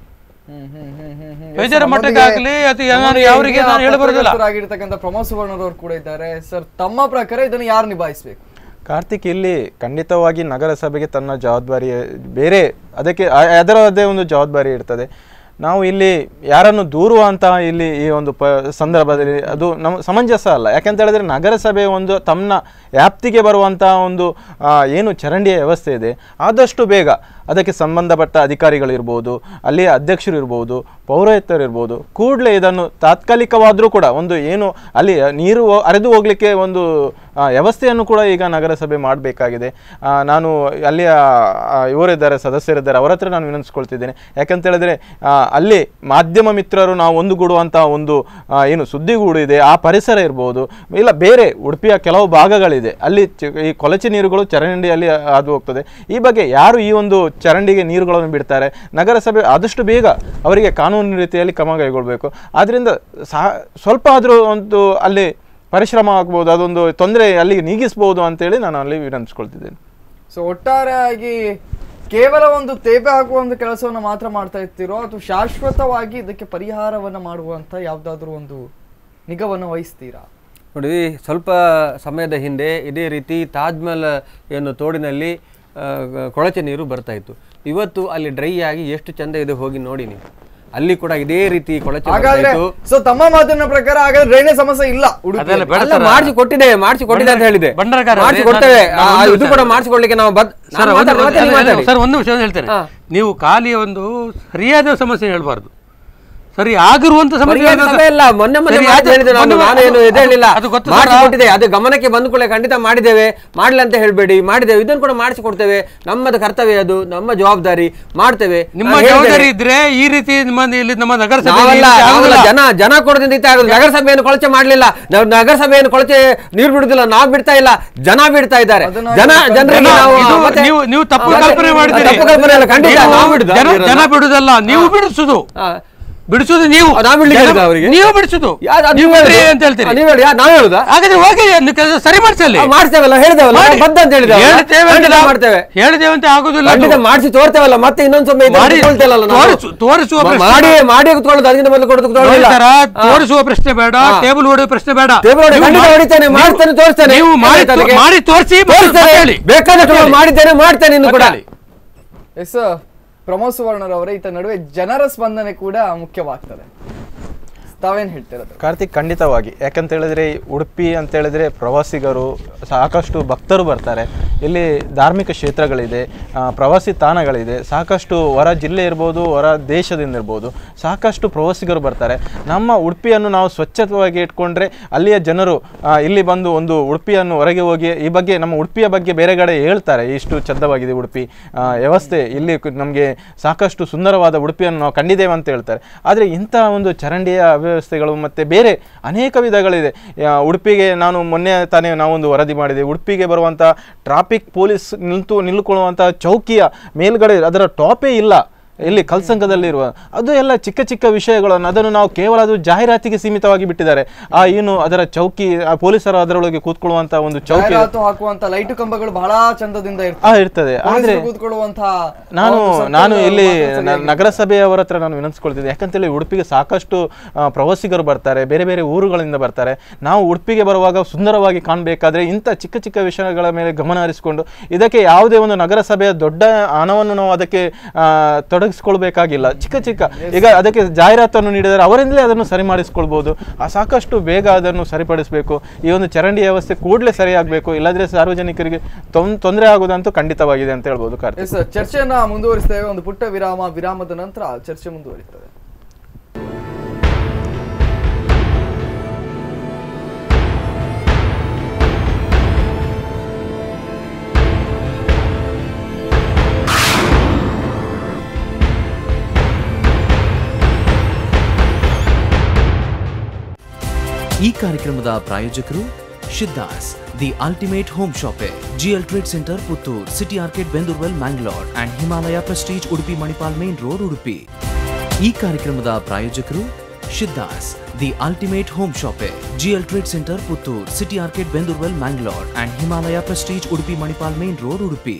ಬೇಜಾರ ಮಟ್ಟಕ್ಕೆ ಆಗ್ಲಿ ಅಥವಾ ನಾನು ಯಾವರಿಗೆ ನಾನು ಹೇಳಬರುದಿಲ್ಲ ಆಗಿರ್ತಕ್ಕಂಥ ಪ್ರಮೋದ್ ಸುವರ್ಣರವ್ರು ಕೂಡ ಇದ್ದಾರೆ ಸರ್ ತಮ್ಮ ಪ್ರಕಾರ ಇದನ್ನು ಯಾರು ನಿಭಾಯಿಸಬೇಕು ಕಾರ್ತಿಕ್ ಇಲ್ಲಿ ಖಂಡಿತವಾಗಿ ನಗರಸಭೆಗೆ ತನ್ನ ಜವಾಬ್ದಾರಿ ಬೇರೆ ಅದಕ್ಕೆ ಅ- ಅದರದ್ದೇ ಒಂದು ಜವಾಬ್ದಾರಿ ಇರ್ತದೆ ನಾವು ಇಲ್ಲಿ ಯಾರನ್ನು ದೂರುವಂತ ಇಲ್ಲಿ ಈ ಒಂದು ಪ ಸಂದರ್ಭದಲ್ಲಿ ಅದು ನಮ್ಮ ಸಮಂಜಸ ಅಲ್ಲ ಯಾಕೆಂತ ಹೇಳಿದ್ರೆ ನಗರಸಭೆ ಒಂದು ತಮ್ಮ ವ್ಯಾಪ್ತಿಗೆ ಬರುವಂಥ ಒಂದು ಆ, ಏನು ಚರಂಡಿಯ ವ್ಯವಸ್ಥೆ ಇದೆ ಆದಷ್ಟು ಬೇಗ ಅದಕ್ಕೆ ಸಂಬಂಧಪಟ್ಟ ಅಧಿಕಾರಿಗಳಿರ್ಬೋದು ಅಲ್ಲಿಯ ಅಧ್ಯಕ್ಷರು ಇರ್ಬೋದು ಪೌರೋಹಿತರು ಇರ್ಬೋದು ಕೂಡಲೇ ಇದನ್ನು ತಾತ್ಕಾಲಿಕವಾದರೂ ಕೂಡ ಒಂದು ಏನು ಅಲ್ಲಿ ನೀರು ಹೋ- ಹರಿದು ಹೋಗಲಿಕ್ಕೆ ಒಂದು ಆ, ವ್ಯವಸ್ಥೆಯನ್ನು ಕೂಡ ಈಗ ನಗರಸಭೆ ಮಾಡಬೇಕಾಗಿದೆ ನಾನು ಅಲ್ಲಿಯ ಆ, ಇವರಿದ್ದಾರೆ ಸದಸ್ಯರಿದ್ದಾರೆ ಅವರ ಹತ್ರ ನಾನು ವಿನಂತಿಸ್ಕೊಳ್ತಿದ್ದೇನೆ ಯಾಕಂತ ಹೇಳಿದ್ರೆ ಆ, ಅಲ್ಲಿ ಮಾಧ್ಯಮ ಮಿತ್ರರು ನಾವು ಒಂದುಗೂಡುವಂಥ ಒಂದು ಆ, ಏನು ಸುದ್ದಿಗೂಡು ಇದೆ ಆ ಪರಿಸರ ಇರ್ಬೋದು ಇಲ್ಲ ಬೇರೆ ಉಡುಪಿಯ ಕೆಲವು ಭಾಗಗಳಿದೆ ಅಲ್ಲಿ ಚ- ಈ ಕೊಳಚೆ ನೀರುಗಳು ಚರಂಡಿಯಲ್ಲಿ ಅದು ಹೋಗ್ತದೆ ಈ ಬಗ್ಗೆ ಯಾರು ಈ ಒಂದು ಚರಂಡಿಗೆ ನೀರುಗಳನ್ನು ಬಿಡ್ತಾರೆ ನಗರಸಭೆ ಆದಷ್ಟು ಬೇಗ ಅವರಿಗೆ ಕಾನೂನು ರೀತಿಯಲ್ಲಿ ಕ್ರಮ ಕೈಗೊಳ್ಳಬೇಕು ಆದ್ದರಿಂದ ಸಹ ಸ್ವಲ್ಪ ಆದರೂ ಒಂದು ಅಲ್ಲಿ ಪರಿಶ್ರಮ ಆಗ್ಬೋದು ಅದೊಂದು ತೊಂದರೆ ಅಲ್ಲಿಗೆ ನೀಗಿಸ್ಬೋದು ಅಂತೇಳಿ ನಾನು ಅಲ್ಲಿ ವಿನಂತಿಸ್ಕೊಳ್ತಿದ್ದೇನೆ ಸೊ ಒಟ್ಟಾರೆಯಾಗಿ ಕೇವಲ ಒಂದು ತೇಪೆ ಹಾಕುವ ಒಂದು ಕೆಲಸವನ್ನು ಮಾತ್ರ ಮಾಡ್ತಾ ಇರ್ತೀರೋ ಅಥವಾ ಶಾಶ್ವತವಾಗಿ ಇದಕ್ಕೆ ಪರಿಹಾರವನ್ನ ಮಾಡುವಂತ ಯಾವ್ದಾದ್ರು ಒಂದು ನಿಗವನ್ನು ವಹಿಸ್ತೀರಾ ನೋಡಿ ಸ್ವಲ್ಪ ಸಮಯದ ಹಿಂದೆ ಇದೇ ರೀತಿ ತಾಜ್ಮಹಲ್ ಏನು ತೋಡಿನಲ್ಲಿ ಆ, ಕೊಳಚೆ ನೀರು ಬರ್ತಾ ಇತ್ತು ಇವತ್ತು ಅಲ್ಲಿ ಡ್ರೈ ಆಗಿ ಎಷ್ಟು ಚಂದ ಇದೆ ಹೋಗಿ ನೋಡಿ ನೀವು ಅಲ್ಲಿ ಕೂಡ ಇದೇ ರೀತಿ ಕೊಳಚೆ ಬರ್ತಾ ಹಾಗಾದ್ರೆ ಇತ್ತು ಸೊ ತಮ್ಮ ಮಾತಿನ ಪ್ರಕಾರ ಹಾಗಾದ್ರೆ ಡ್ರೈನೇಜ್ ಸಮಸ್ಯೆ ಇಲ್ಲ ಉಡುಪಿ ಅಲ್ಲ, ಮಾಡಿಸಿ ಕೊಟ್ಟಿದೆ ಮಾಡಿಸಿ ಕೊಟ್ಟಿದೆ ಅಂತ ಹೇಳಿದೆ ಭಂಡಾರಗಾರ ಮಾಡಿಸಿ ನಾನು- ಕೊಡ್ತೇವೆ ನಾನು ಆ, ಒಂದು ಇದು ವಿಚಾರ- ಕೂಡ ಮಾಡಿಸಿಕೊಡ್ಲಿಕ್ಕೆ ನಾವು ಬದ್ ಸರ್ ನಾನು ಒಂದು- ಮಾತಾಡಿ- ಮಾತಾಡಿ- ಅಲ್ಲ, ಅಲ್ಲ, ಮಾತಾಡಿ. ಸರ್ ಒಂದು ವಿಷಯ ಹೇಳ್ತೇನೆ ಹಾ. ನೀವು ಖಾಲಿ ಒಂದು ಸರಿಯಾದ ಸಮಸ್ಯೆ ಹೇಳ್ಬಾರ್ದು ಸರಿ ಆಗಿರುವಂತ ಸಮಸ್ಯೆ ಸರಿಯಾದ ಹೇಳ್ಬೇಕು. ಸಮಯ ಇಲ್ಲ ಮೊನ್ನೆ ಮೊನ್ನೆ ಸರಿ, ಮಾತು ಅದು- ಹೇಳಿದೆ ನಾನು ಮೊನ್ನೆ- ನಾನೇನು ಅದು- ಎದ್ದೇಳಿಲ್ಲ ಅದು ಗೊತ್ತು ಮಾಡಿಸಿ ಸರ್. ಕೊಟ್ಟಿದೆ ಅದು ಗಮನಕ್ಕೆ ಬಂದ ಕೂಡಲೇ ಖಂಡಿತ ಮಾಡಿದ್ದೇವೆ ಮಾಡಿಲ್ಲ ಅಂತ ಹೇಳ್ಬೇಡಿ ಮಾಡಿದ್ದೇವೆ ಇದನ್ನು ಕೂಡ ಮಾಡಿಸಿ ಕೊಡ್ತೇವೆ ನಮ್ಮದು ಕರ್ತವ್ಯ ಅದು ನಮ್ಮ ಜವಾಬ್ದಾರಿ ಮಾಡ್ತೇವೆ ನಿಮ್ಮ ನಾನು ಹೇಳಿದ್ದೇನೆ. ಜವಾಬ್ದಾರಿ ಇದ್ರೆ ಈ ರೀತಿ ನಿಮ್ಮ ಇಲ್ಲಿ ನಮ್ಮ ನಗರಸಭೆ ನಾವಲ್ಲ ನಾವಲ್ಲ ಜನ ಜನ ಕೊಡದಿಂದ ಇತ್ತ ಆಗುದು ನಗರಸಭೆಯನ್ನು ಕೊಳಚೆ ಮಾಡ್ಲಿಲ್ಲ ನಾವು ನಗರಸಭೆಯನ್ನು ಕೊಳಚೆ ನೀರು ಬಿಡುದಿಲ್ಲ ನಾವು ಬಿಡ್ತಾ ಇಲ್ಲ ಜನ ಬಿಡ್ತಾ ಇದ್ದಾರೆ ಜನ ಜನರಿಗೆ ನಾವು ಇದು ಮತ್ತೆ- ನೀವು ನೀವು ತಪ್ಪು ಮತ್ತೆ- ಕಲ್ಪನೆ ಮಾಡಿದ್ದೀರಿ ತಪ್ಪು ಕಲ್ಪನೆ ಅಲ್ಲ ಖಂಡಿತ ನೀವು ನಾವು ಬಿಡುದಾ ಜನ ನೀರನ್ನ? ಜನ ಬಿಡುದಲ್ಲ ನೀವು ಬಿಡಿಸುದು ಹಾ. ಬಿಡಿಸುದು ನೀವು ನಾವು ಬಿಡ್ಲಿಕ್ಕೆ ಜನ- ಹೇಳಿದ್ದ ಅವರಿಗೆ? ನೀವು ಬಿಡಿಸುದು ಯಾವ್ದು ಅದು ನೀವು ನೀವು ಬಿಡ್ರಿ ಹೇಳುದು? ಅಂತ ಹೇಳ್ತೀರಿ ಆ, ನೀವು ಹೇಳಿ ನಾವು ಹೇಳುದಾ ಹಾಗಾದ್ರೆ ಹೋಗಿ ನೀವು ಕೆಲಸ ಸರಿ ಮಾಡಿಸಲಿ ಆ, ಮಾಡ್ತೇವಲ್ಲ ಹೇಳಿದೇವಲ್ಲ ಮಾಡಿ. ಬಂದ ಅಂತ ಹೇಳಿದೇವಲ್ಲ ಹೇಳ್ತೇವೆ ಅಂತ ಖಂಡಿತ ನಾವು- ಮಾಡ್ತೇವೆ ಹೇಳಿದೇವೆ ಅಂತ ಆಗುದಿಲ್ಲ ಅದು. ಖಂಡಿತ ಮಾಡಿಸಿ ತೋರ್ತೇವಲ್ಲ ಮತ್ತೆ ಇನ್ನೊಂದ್ ಸ್ವಲ್ಪ ಇದನ್ನ ಮಾಡಿ, ಕುತ್ಕೊಳ್ತೇವಲ್ಲ ನಾವು. ತೋರಿಸು- ತೋರಿಸುವ ಮ- ಪ್ರಶ್ನೆ ಮಾಡಿ ಮಾಡಿ ಕುತ್ಕೊಳ್ಳೋದು ಅದಕ್ಕಿಂತ ಮೊದಲು ಕೊಡೋದು ನೋಡಿ ಕುತ್ಕೊಳ್ಳೋದಿಲ್ಲ. ಸರ, ಹಾ. ತೋರಿಸುವ ಪ್ರಶ್ನೆ ಬೇಡ ಹಾ. ಟೇಬಲ್ ಹೊಡೆಯುವ ಪ್ರಶ್ನೆ ಬೇಡ ಟೇಬಲ್ ಹೊಡೆ, ನೀವು ಖಂಡಿತ ಮಾಡಿ- ಹೊಡಿತೇನೆ, ನೀವು- ಮಾಡ್ತೇನೆ, ತೋರಿಸ್ತೇನೆ. ನೀವು ಮಾಡಿ ಆಯ್ತು ಅದಕ್ಕೆ? ಮಾಡಿ ತೋರಿಸಿ ತೋರಿಸ್ತೇನೆ. ಹೇಳಿ ಬೇಕಾದಷ್ಟು ಹೇಳಿ. ಮಾಡಿದ್ದೇನೆ ಮಾಡ್ತೇನೆ ಇನ್ನು ಕೂಡ ಹೇಳಿ. ಎಸ್ ಪ್ರಮೋದ್ ಸುವರ್ಣರವರೇ ಈತ ನಡುವೆ ಜನರ ಸ್ಪಂದನೆ ಕೂಡ ಮುಖ್ಯವಾಗ್ತದೆ ತಾವೇನ್ ಹೇಳ್ತಿರೋದು ಕಾರ್ತಿಕ್ ಖಂಡಿತವಾಗಿ ಯಾಕಂತ ಹೇಳಿದ್ರೆ ಈ ಉಡುಪಿ ಅಂತ ಹೇಳಿದ್ರೆ ಪ್ರವಾಸಿಗರು ಸಾಕಷ್ಟು ಭಕ್ತರು ಬರ್ತಾರೆ ಇಲ್ಲಿ ಧಾರ್ಮಿಕ ಕ್ಷೇತ್ರಗಳಿದೆ ಆ, ಪ್ರವಾಸಿ ತಾಣಗಳಿದೆ ಸಾಕಷ್ಟು ಹೊರ ಜಿಲ್ಲೆ ಇರ್ಬೋದು ಹೊರ ದೇಶದಿಂದ ಇರ್ಬೋದು ಸಾಕಷ್ಟು ಪ್ರವಾಸಿಗರು ಬರ್ತಾರೆ ನಮ್ಮ ಉಡುಪಿಯನ್ನು ನಾವು ಸ್ವಚ್ಛವಾಗಿ ಇಟ್ಕೊಂಡ್ರೆ ಅಲ್ಲಿಯ ಜನರು ಆ, ಇಲ್ಲಿ ಬಂದು ಒಂದು ಉಡುಪಿಯನ್ನು ಹೊರಗೆ ಹೋಗಿ ಈ ಬಗ್ಗೆ ನಮ್ಮ ಉಡುಪಿಯ ಬಗ್ಗೆ ಬೇರೆ ಕಡೆ ಹೇಳ್ತಾರೆ ಇಷ್ಟು ಚಂದವಾಗಿದೆ ಉಡುಪಿ ಆ, ವ್ಯವಸ್ಥೆ ಇಲ್ಲಿ ನಮಗೆ ಸಾಕಷ್ಟು ಸುಂದರವಾದ ಉಡುಪಿಯನ್ನು ನಾವು ಕಂಡಿದ್ದೇವೆ ಅಂತ ಹೇಳ್ತಾರೆ ಆದರೆ ಇಂಥ ಒಂದು ಚರಂಡಿಯ ಅವ್ಯವಸ್ಥೆಗಳು ಮತ್ತು ಬೇರೆ ಅನೇಕ ವಿಧಗಳಿದೆ ಆ, ಉಡುಪಿಗೆ ನಾನು ಮೊನ್ನೆ ತಾನೇ ನಾವೊಂದು ವರದಿ ಮಾಡಿದೆ ಉಡುಪಿಗೆ ಬರುವಂಥ ಟ್ರಾಫಿಕ್ ಪೊಲೀಸ್ ನಿಂತು ನಿಲ್ಕೊಳ್ಳುವಂಥ ಚೌಕಿಯ ಮೇಲ್ಗಡೆ ಅದರ ಟಾಪೇ ಇಲ್ಲ ಇಲ್ಲಿ ಕಲ್ಸಂಕದಲ್ಲಿರುವ ಅದು ಎಲ್ಲ ಚಿಕ್ಕ ಚಿಕ್ಕ ವಿಷಯಗಳನ್ನು ಅದನ್ನು ನಾವು ಕೇವಲ ಅದು ಜಾಹೀರಾತಿಗೆ ಸೀಮಿತವಾಗಿ ಬಿಟ್ಟಿದ್ದಾರೆ ಆ ಏನು ಅದರ ಚೌಕಿ ಆ ಪೊಲೀಸರು ಅದರೊಳಗೆ ಕೂತ್ಕೊಳ್ಳುವಂಥ ಒಂದು ಚೌಕಿ ಜಾಹೀರಾತು ಹಾಕುವಂತ ಲೈಟ್ ಕಂಬಗಳು ಬಹಳ ಚಂದದಿಂದ ಆ, ಇರ್ತದೆ. ಆದ್ರೆ ಕೂತ್ಕೊಳ್ಳುವಂತ ನಾನು ನಾನು ಇಲ್ಲಿ ನ- ನಗರಸಭೆಯವರ ಹತ್ರ ನಾನು ವಿನಂತಿಸ್ಕೊಳ್ತಿದ್ದೆ ಯಾಕಂತೇಳಿ ಉಡುಪಿಗೆ ಸಾಕಷ್ಟು ಆ, ಪ್ರವಾಸಿಗರು ಬರ್ತಾರೆ ಬೇರೆ ಬೇರೆ ಊರುಗಳಿಂದ ಬರ್ತಾರೆ ನಾವು ಉಡುಪಿಗೆ ಬರುವಾಗ ಸುಂದರವಾಗಿ ಕಾಣಬೇಕಾದ್ರೆ ಇಂಥ ಚಿಕ್ಕ ಚಿಕ್ಕ ವಿಷಯಗಳ ಮೇಲೆ ಗಮನ ಹರಿಸಿಕೊಂಡು ಇದಕ್ಕೆ ಯಾವುದೇ ಒಂದು ನಗರಸಭೆಯ ದೊಡ್ಡ ಹಣವನ್ನು ನಾವು ಅದಕ್ಕೆ ಆ, ತೊಡಗಿಸ್ಕೊಳ್ಬೇಕಾಗಿಲ್ಲ ಚಿಕ್ಕ ಚಿಕ್ಕ ಈಗ ಅದಕ್ಕೆ ಜಾಹೀರಾತನ್ನು ನೀಡಿದರೆ ಅವರಿಂದಲೇ ಅದನ್ನು ಸರಿ ಮಾಡಿಸ್ಕೊಳ್ಬೋದು ಆ ಸಾಕಷ್ಟು ಬೇಗ ಅದನ್ನು ಸರಿಪಡಿಸಬೇಕು ಈ ಒಂದು ಚರಂಡಿ ವ್ಯವಸ್ಥೆ ಕೂಡಲೇ ಸರಿಯಾಗಬೇಕು ಇಲ್ಲದ್ರೆ ಸಾರ್ವಜನಿಕರಿಗೆ ತೊಂ- ತೊಂದರೆ ಆಗುವುದಂತೂ ಖಂಡಿತವಾಗಿದೆ ಅಂತ ಹೇಳ್ಬೋದು ಕಾರ್ತಿಕ್ ಎಸ್ ಚರ್ಚೆಯನ್ನ ಮುಂದುವರಿಸ್ತೇವೆ ಒಂದು ಪುಟ್ಟ ವಿರಾಮ ವಿರಾಮದ ನಂತರ ಚರ್ಚೆ ಮುಂದುವರಿತದೆ ಈ ಕಾರ್ಯಕ್ರಮದ ಪ್ರಾಯೋಜಕರು Shiddas the ultimate home shoppe GL trade centre Puttur city arcade Bendurwell Mangalore and Himalaya prestige Udupi Manipal main road Udupi ಈ ಕಾರ್ಯಕ್ರಮದ ಪ್ರಾಯೋಜಕರು Shiddas the ultimate home shoppe GL trade centre Puttur city arcade Bendurwell Mangalore and Himalaya prestige Udupi Manipal main road Udupi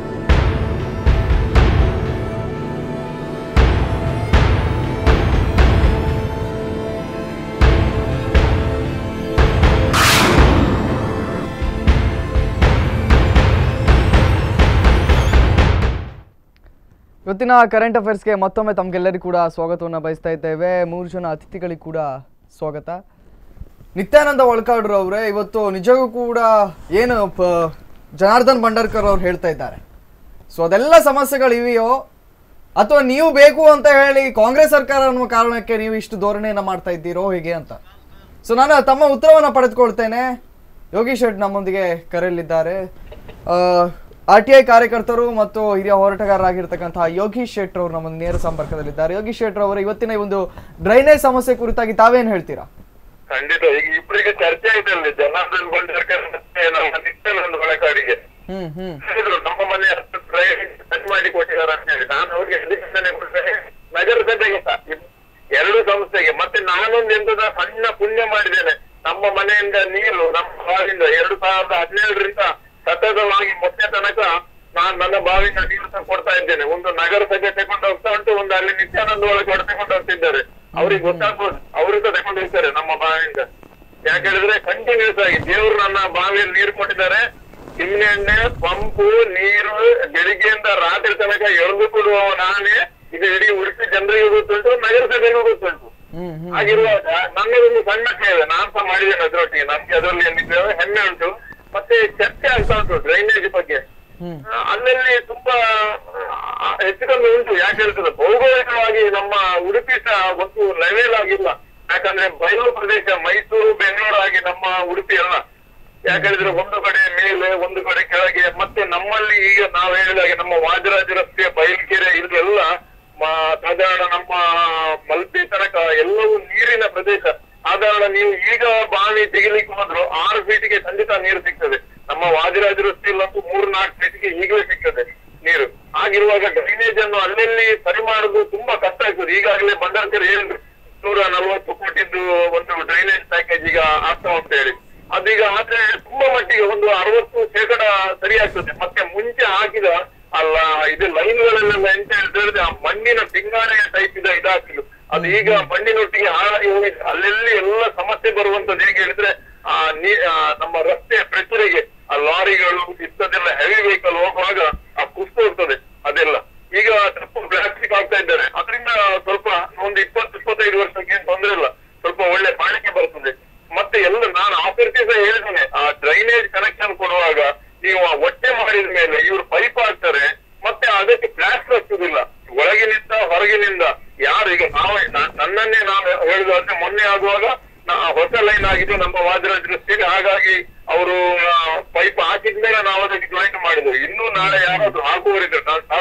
ಇವತ್ತಿನ ಕರೆಂಟ್ ಅಫೇರ್ಸ್ಗೆ ಮತ್ತೊಮ್ಮೆ ತಮಗೆಲ್ಲರಿಗೂ ಕೂಡ ಸ್ವಾಗತವನ್ನು ಬಯಸ್ತಾ ಇದ್ದೇವೆ ಮೂರು ಜನ ಅತಿಥಿಗಳಿಗೆ ಕೂಡ ಸ್ವಾಗತ ನಿತ್ಯಾನಂದ ಒಳ್ಕಾಡ್ರು ಅವರೇ ಇವತ್ತು ನಿಜಕ್ಕೂ ಕೂಡ ಏನು ಪ ಜನಾರ್ದನ್ ಭಂಡಾರ್ಕರ್ ಅವ್ರು ಹೇಳ್ತಾ ಇದ್ದಾರೆ ಸೊ ಅದೆಲ್ಲ ಸಮಸ್ಯೆಗಳಿವೆಯೋ ಅಥವಾ ನೀವು ಬೇಕು ಅಂತ ಹೇಳಿ ಕಾಂಗ್ರೆಸ್ ಸರ್ಕಾರ ಅನ್ನುವ ಕಾರಣಕ್ಕೆ ನೀವು ಇಷ್ಟು ಧೋರಣೆಯನ್ನ ಮಾಡ್ತಾ ಇದ್ದೀರೋ ಹೇಗೆ ಅಂತ ಸೊ ನಾನು ತಮ್ಮ ಉತ್ತರವನ್ನು ಪಡೆದುಕೊಳ್ತೇನೆ ಯೋಗೀಶ್ ಶೆಟ್ ನಮ್ಮೊಂದಿಗೆ ಕರೆಯಲಿದ್ದಾರೆ ಆರ್ ಟಿ ಐ ಕಾರ್ಯಕರ್ತರು ಮತ್ತು ಹಿರಿಯ ಹೋರಾಟಗಾರರಾಗಿರ್ತಕ್ಕಂತಹ ಯೋಗೀಶ್ ಶೆಟ್ರ್ ಅವರು ನಮ್ಮ ನೇರ ಸಂಪರ್ಕದಲ್ಲಿದ್ದಾರೆ ಯೋಗೀಶ್ ಶೆಟ್ರ್ ಅವರ ಇವತ್ತಿನ ಈ ಒಂದು ಡ್ರೈನೇಜ್ ಸಮಸ್ಯೆ ಕುರಿತಾಗಿ ತಾವೇನು ಹೇಳ್ತೀರಾ ಖಂಡಿತ ಈಗ ಇಬ್ಬರಿಗೆ ಚರ್ಚೆ ಇದೆ ಅಲ್ಲಿ ಜನಾರ್ದನ್ ಬಂಡೇರ್ಕರ್ ಮತ್ತೆ ನಮ್ಮ ನಿತ್ಯಾನಂದ ಒಳಕಾಡಿಗೆ ಹ್ಮ್ ಹ್ಮ್ ಹೇಳಿದ್ರು ನಮ್ಮ ಮನೆ ಹತ್ರ ಡ್ರೈನ್ ಸರಿ ಮಾಡಿ ಕೊಟ್ಟಿದ್ದಾರೆ ಅಂತ ಹೇಳಿ ನಾನು ಅವ್ರಿಗೆ ಅಧಿಸೂಚನೆ ಕೊಟ್ಟರೆ ನಗರಸಭೆಗೆ ಸಹ ಇಬ್- ಎರಡು ಸಂಸ್ಥೆಗೆ ಮತ್ತೆ ನಾನೊಂದು ಎಂತದ ಸಣ್ಣ ಪುಣ್ಯ ಮಾಡಿದ್ದೇನೆ ನಮ್ಮ ಮನೆಯಿಂದ ನೀರು ನಮ್ಮ ಬಾವಿಯಿಂದ ಎರಡು ಸಾವಿರದ ಹದಿನೇಳರಿಂದ ಸತತವಾಗಿ ಮೊನ್ನೆ ತನಕ ನಾನು ನನ್ನ ಬಾವಿಯಿಂದ ನೀರು ಸಹ ಕೊಡ್ತಾ ಇದ್ದೇನೆ ಒಂದು ನಗರಸಭೆ ತಗೊಂಡು ಹೋಗ್ತಾ ಉಂಟು ಒಂದು ಅಲ್ಲಿ ನಿತ್ಯಾನಂದ ಒಳಗೆ ತಗೊಂಡು ಹೋಗ್ತಿದ್ದಾರೆ ಅವ್ರಿಗೆ ಗೊತ್ತಾಗ್ಬೋದು ಅವರು ಸಹ ತಗೊಂಡು ಹೋಗ್ತಾರೆ ನಮ್ಮ ಬಾವಿಯಿಂದ ಯಾಕೆ ಹೇಳಿದ್ರೆ ಕಂಟಿನ್ಯೂಸ್ ಆಗಿ ದೇವರು ನನ್ನ ಬಾವಿಯಲ್ಲಿ ನೀರು ಕೊಟ್ಟಿದ್ದಾರೆ ಚಿಮ್ನಿ ಎಣ್ಣೆ ಪಂಪು ನೀರು ಬೆಳಿಗ್ಗೆಯಿಂದ ರಾತ್ರಿ ತನಕ ಎಳೆದು ಕೊಡುವ ನಾನೇ ಇದು ಇಡೀ ಉಡುಪಿ ಜನರಿಗೂ ಗೊತ್ತುಂಟು ನಗರಸಭೆಗೂ ಗೊತ್ತುಂಟು ಹಾಗಿರುವಾಗ ನನ್ನದೊಂದು ಸಣ್ಣ ಸೇವೆ ನಾನ್ ಸಹ ಮಾಡಿದ್ದೇನೆ ಅದರೊಟ್ಟಿಗೆ ನಮ್ಗೆ ಅದರಲ್ಲಿ ಏನಿದ್ದೇವೆ ಹೆಮ್ಮೆ ಉಂಟು ಮತ್ತೆ ಚರ್ಚೆ ಆಗ್ತಾ ಉಂಟು ಡ್ರೈನೇಜ್ ಬಗ್ಗೆ ಆ, ಅಲ್ಲಲ್ಲಿ ತುಂಬಾ ಆ, ಹೆಚ್ಚು ಕಮ್ಮಿ ಉಂಟು ಯಾಕೆ ಹೇಳ್ತದೆ ಭೌಗೋಳಿಕವಾಗಿ ನಮ್ಮ ಉಡುಪಿ ಸಹ ಒಂದು ಲೆವೆಲ್ ಆಗಿಲ್ಲ ಯಾಕಂದ್ರೆ ಬಯಲು ಪ್ರದೇಶ ಮೈಸೂರು ಬೆಂಗಳೂರು ಆಗಿ ನಮ್ಮ ಉಡುಪಿ ಅಲ್ಲ ಯಾಕಂದ್ರೆ ಒಂದು ಕಡೆ ಮೇಲೆ ಒಂದು ಕಡೆ ಕೆಳಗೆ ಮತ್ತೆ ನಮ್ಮಲ್ಲಿ ಈಗ ನಾವು ಹೇಳಿದಾಗೆ ನಮ್ಮ ವಾಜರಾಜ ರಸ್ತೆ ಬಯಲ್ಕೆರೆ ಇದೆಲ್ಲ ಮ- ಸಾಧಾರಣ ನಮ್ಮ ಮಲ್ಪೆ ತನಕ ಎಲ್ಲವೂ ನೀರಿನ ಪ್ರದೇಶ ಸಾಧಾರಣ ನೀವು ಈಗ ಬಾವಿ ತೆಗಿಲಿಕ್ಕೆ ಹೋದ್ರು ಆರು ಫೀಟಿಗೆ ಖಂಡಿತ ನೀರು ಸಿಗ್ತದೆ ನಮ್ಮ ವಾಜರಾಜ ರಸ್ತೆಯಲ್ಲಂತೂ ಮೂರು ನಾಲ್ಕು ಫೀಟಿಗೆ ಈಗಲೇ ಸಿಗ್ತದೆ ನೀರು ಆಗಿರುವಾಗ ಡ್ರೈನೇಜ್ ಅನ್ನು ಅಲ್ಲಲ್ಲಿ ಸರಿ ಮಾಡುದು ತುಂಬಾ ಕಷ್ಟ ಆಗ್ತದೆ ಈಗಾಗಲೇ ಬಂಡಾರ್ಕರ್ ಹೇಳಿದ್ರು ನೂರ ನಲವತ್ತು ಕೋಟಿದ್ದು ಒಂದು ಡ್ರೈನೇಜ್ ಪ್ಯಾಕೇಜ್ ಈಗ ಆಗ್ತಾ ಅಂತ ಹೇಳಿ ಅದೀಗ ಆದ್ರೆ ತುಂಬಾ ಮಟ್ಟಿಗೆ ಒಂದು ಅರವತ್ತು ಶೇಕಡ ಸರಿ ಆಗ್ತದೆ ಮತ್ತೆ ಮುಂಚೆ ಹಾಕಿದ ಅಲ್ಲ ಇದು ಲೈನ್ಗಳಲ್ಲೆಲ್ಲ ಎಂತ ಹೇಳಿದ್ರೆ ಆ ಮಣ್ಣಿನ ಪಿಂಗಾಣೆಯ ಟೈಪ್ ಇದೆ ಇದಾಗ್ತಿದ್ದು ಅದು ಈಗ ಮಣ್ಣಿನೊಟ್ಟಿಗೆ ಹಾಳಾಗಿ ಹೋಗಿದೆ ಅಲ್ಲೆಲ್ಲಿ ಎಲ್ಲ ಸಮಸ್ಯೆ ಬರುವಂತದ್ದು ಹೇಗೆ ಹೇಳಿದ್ರೆ ಆ ನೀ ಆ, ನಮ್ಮ ರಸ್ತೆ ಪ್ರೆಷರಿಗೆ ಆ ಲಾರಿಗಳು ಇಂಥದ್ದೆಲ್ಲ ಹೆವಿ ವೆಹಿಕಲ್ ಹೋಗುವಾಗ ಆ ಕುಸ್ತು ಹೋಗ್ತದೆ ಅದೆಲ್ಲ ಈಗ ತಪ್ಪು ಪ್ಲಾಸ್ಟಿಕ್ ಆಗ್ತಾ ಇದ್ದಾರೆ ಅದರಿಂದ ಸ್ವಲ್ಪ ಒಂದು ಇಪ್ಪತ್ತು ಇಪ್ಪತ್ತೈದು ವರ್ಷಕ್ಕೆ ಏನ್ ತೊಂದ್ರೆ ಇಲ್ಲ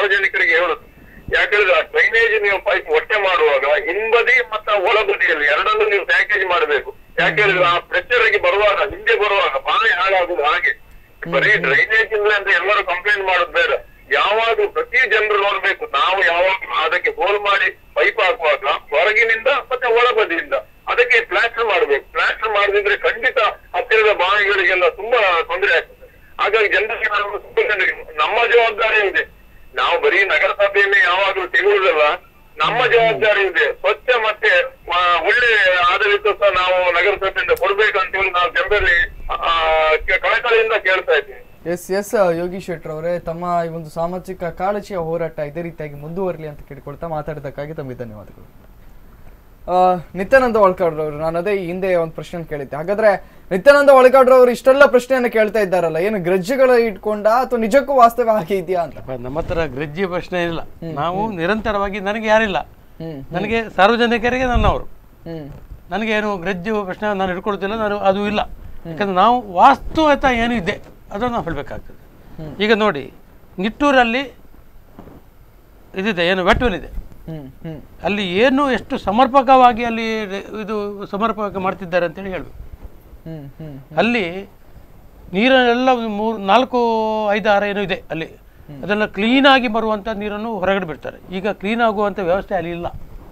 ಸಾರ್ವಜನಿಕರಿಗೆ ಹೇಳುದು ಯಾಕಂದ್ರೆ ಡ್ರೈನೇಜ್ ನೀವು ಪೈಪ್ ಒಟ್ಟೆ ಮಾಡುವಾಗ ಹಿಂಬದಿ ಮತ್ತು ಒಳಬದಿಯಲ್ಲಿ ಎರಡನ್ನೂ ನೀವು ಪ್ಯಾಕೇಜ್ ಮಾಡಬೇಕು ಯಾಕಂದ್ರೆ ಆ ಪ್ರೆಷರ್ ಆಗಿ ಬರುವಾಗ ಹಿಂದೆ ಬರುವಾಗ ಬಾಯಿ ಹಾಳಾಗುದು ಹಾಗೆ ಬರೀ ಡ್ರೈನೇಜ್ ಇಲ್ಲ ಅಂತ ಎಲ್ಲರೂ ಕಂಪ್ಲೇಂಟ್ ಮಾಡೋದು ಬೇಡ ಯಾವಾಗ ಪ್ರತಿ ಜನರು ನೋಡ್ಬೇಕು ನಾವು ಯಾವಾಗ ಅದಕ್ಕೆ ಹೋಲ್ ಮಾಡಿ ಪೈಪ್ ಹಾಕುವಾಗ ಹೊರಗಿನಿಂದ ಮತ್ತೆ ಒಳಬದಿಯಿಂದ ಅದಕ್ಕೆ ಪ್ಲಾಸ್ಟರ್ ಮಾಡ್ಬೇಕು ಪ್ಲಾಸ್ಟರ್ ಮಾಡದಿದ್ರೆ ಖಂಡಿತ ಹತ್ತಿರದ ಬಾವಿಗಳಿಗೆಲ್ಲ ತುಂಬಾ ತೊಂದರೆ ಆಗ್ತದೆ ಹಾಗಾಗಿ ಜನರಿಗೆ ನಾವು ಸೂಚನೆ- ನಮ್ಮ ಜವಾಬ್ದಾರಿ ಇದೆ ನಾವು ಬರೀ ನಗರಸಭೆಯಲ್ಲಿ ಯಾವಾಗಲೂ ತೆಗೆಯುವುದಲ್ಲ ನಮ್ಮ ಜವಾಬ್ದಾರಿ ಇದೆ ಸ್ವಚ್ಛ ಮತ್ತೆ ಆ, ಒಳ್ಳೆ ಆಡಳಿತ ಸಹ ನಾವು ನಗರಸಭೆಯಿಂದ ಕೊಡ್ಬೇಕಂತ ಹೇಳಿ ನಾವು ಜನರಲ್ಲಿ ಆ, ಕೆ- ಕಳಕಳಿಯಿಂದ ಕೇಳ್ತಾ ಇದ್ದೀವಿ ಎಸ್ ಎಸ್ ಯೋಗೀಶ್ ಶೆಟ್ಟರ್ ಅವರೇ ತಮ್ಮ ಈ ಒಂದು ಸಾಮಾಜಿಕ ಕಾಳಜಿಯ ಹೋರಾಟ ಇದೇ ರೀತಿಯಾಗಿ ಮುಂದುವರಲಿ ಅಂತ ಕೇಳ್ಕೊಳ್ತಾ ಮಾತಾಡಿದ್ದಕ್ಕಾಗಿ ತಮಗೆ ಧನ್ಯವಾದಗಳು ಆ, ನಿತ್ಯಾನಂದ ಒಳಕಾಡ್ರವರು ನಾನು ಅದೇ ಈ ಹಿಂದೆ ಒಂದು ಪ್ರಶ್ನೆ ಕೇಳಿದ್ದೆ ಹಾಗಾದ್ರೆ ನಿತ್ಯಾನಂದ ಒಳಕಾಡ್ರವರು ಇಷ್ಟೆಲ್ಲ ಪ್ರಶ್ನೆಯನ್ನು ಕೇಳ್ತಾ ಇದ್ದಾರಲ್ಲ ಏನು ಗ್ರಜ್ಜುಗಳ ಇಟ್ಕೊಂಡ ಅಥವಾ ನಿಜಕ್ಕೂ ವಾಸ್ತವ ಹಾಗೆ ಇದೆಯಾ ಅಂತ ನಮ್ಮ ಹತ್ರ ಗ್ರಜ್ಜಿ ಪ್ರಶ್ನೆ ಇಲ್ಲ ನಾವು ನಿರಂತರವಾಗಿ ನನಗೆ ಯಾರಿಲ್ಲ ನನಗೆ ಸಾರ್ವಜನಿಕರಿಗೆ ನನ್ನವರು ನನಗೆ ಏನು ಗ್ರಜ್ಜು ಪ್ರಶ್ನೆ ನಾನು ಹಿಡ್ಕೊಳ್ತಿಲ್ಲ ನಾನು ಅದು ಇಲ್ಲ ಯಾಕಂದ್ರೆ ನಾವು ವಾಸ್ತವತ ಏನು ಇದೆ ಅದನ್ನು ನಾವು ಹೇಳಬೇಕಾಗ್ತದೆ ಈಗ ನೋಡಿ ನಿಟ್ಟೂರಲ್ಲಿ ಇದಿದೆ ಏನು ವೆಟ್ವೆಲ್ ಇದೆ ಅಲ್ಲಿ ಏನು ಎಷ್ಟು ಸಮರ್ಪಕವಾಗಿ ಅಲ್ಲಿ ಇದು ಸಮರ್ಪಕ ಮಾಡ್ತಿದ್ದಾರೆ ಅಂತೇಳಿ ಹೇಳಬೇಕು ಅಲ್ಲಿ ನೀರನ್ನೆಲ್ಲ ಒಂದು ಮೂರು ನಾಲ್ಕು ಐದು ಆರು ಏನೋ ಇದೆ ಅಲ್ಲಿ ಅದೆಲ್ಲ ಕ್ಲೀನಾಗಿ ಬರುವಂಥ ನೀರನ್ನು ಹೊರಗಡೆ ಬಿಡ್ತಾರೆ ಈಗ ಕ್ಲೀನ್ ಆಗುವಂಥ ವ್ಯವಸ್ಥೆ ಅಲ್ಲಿ ಇಲ್ಲ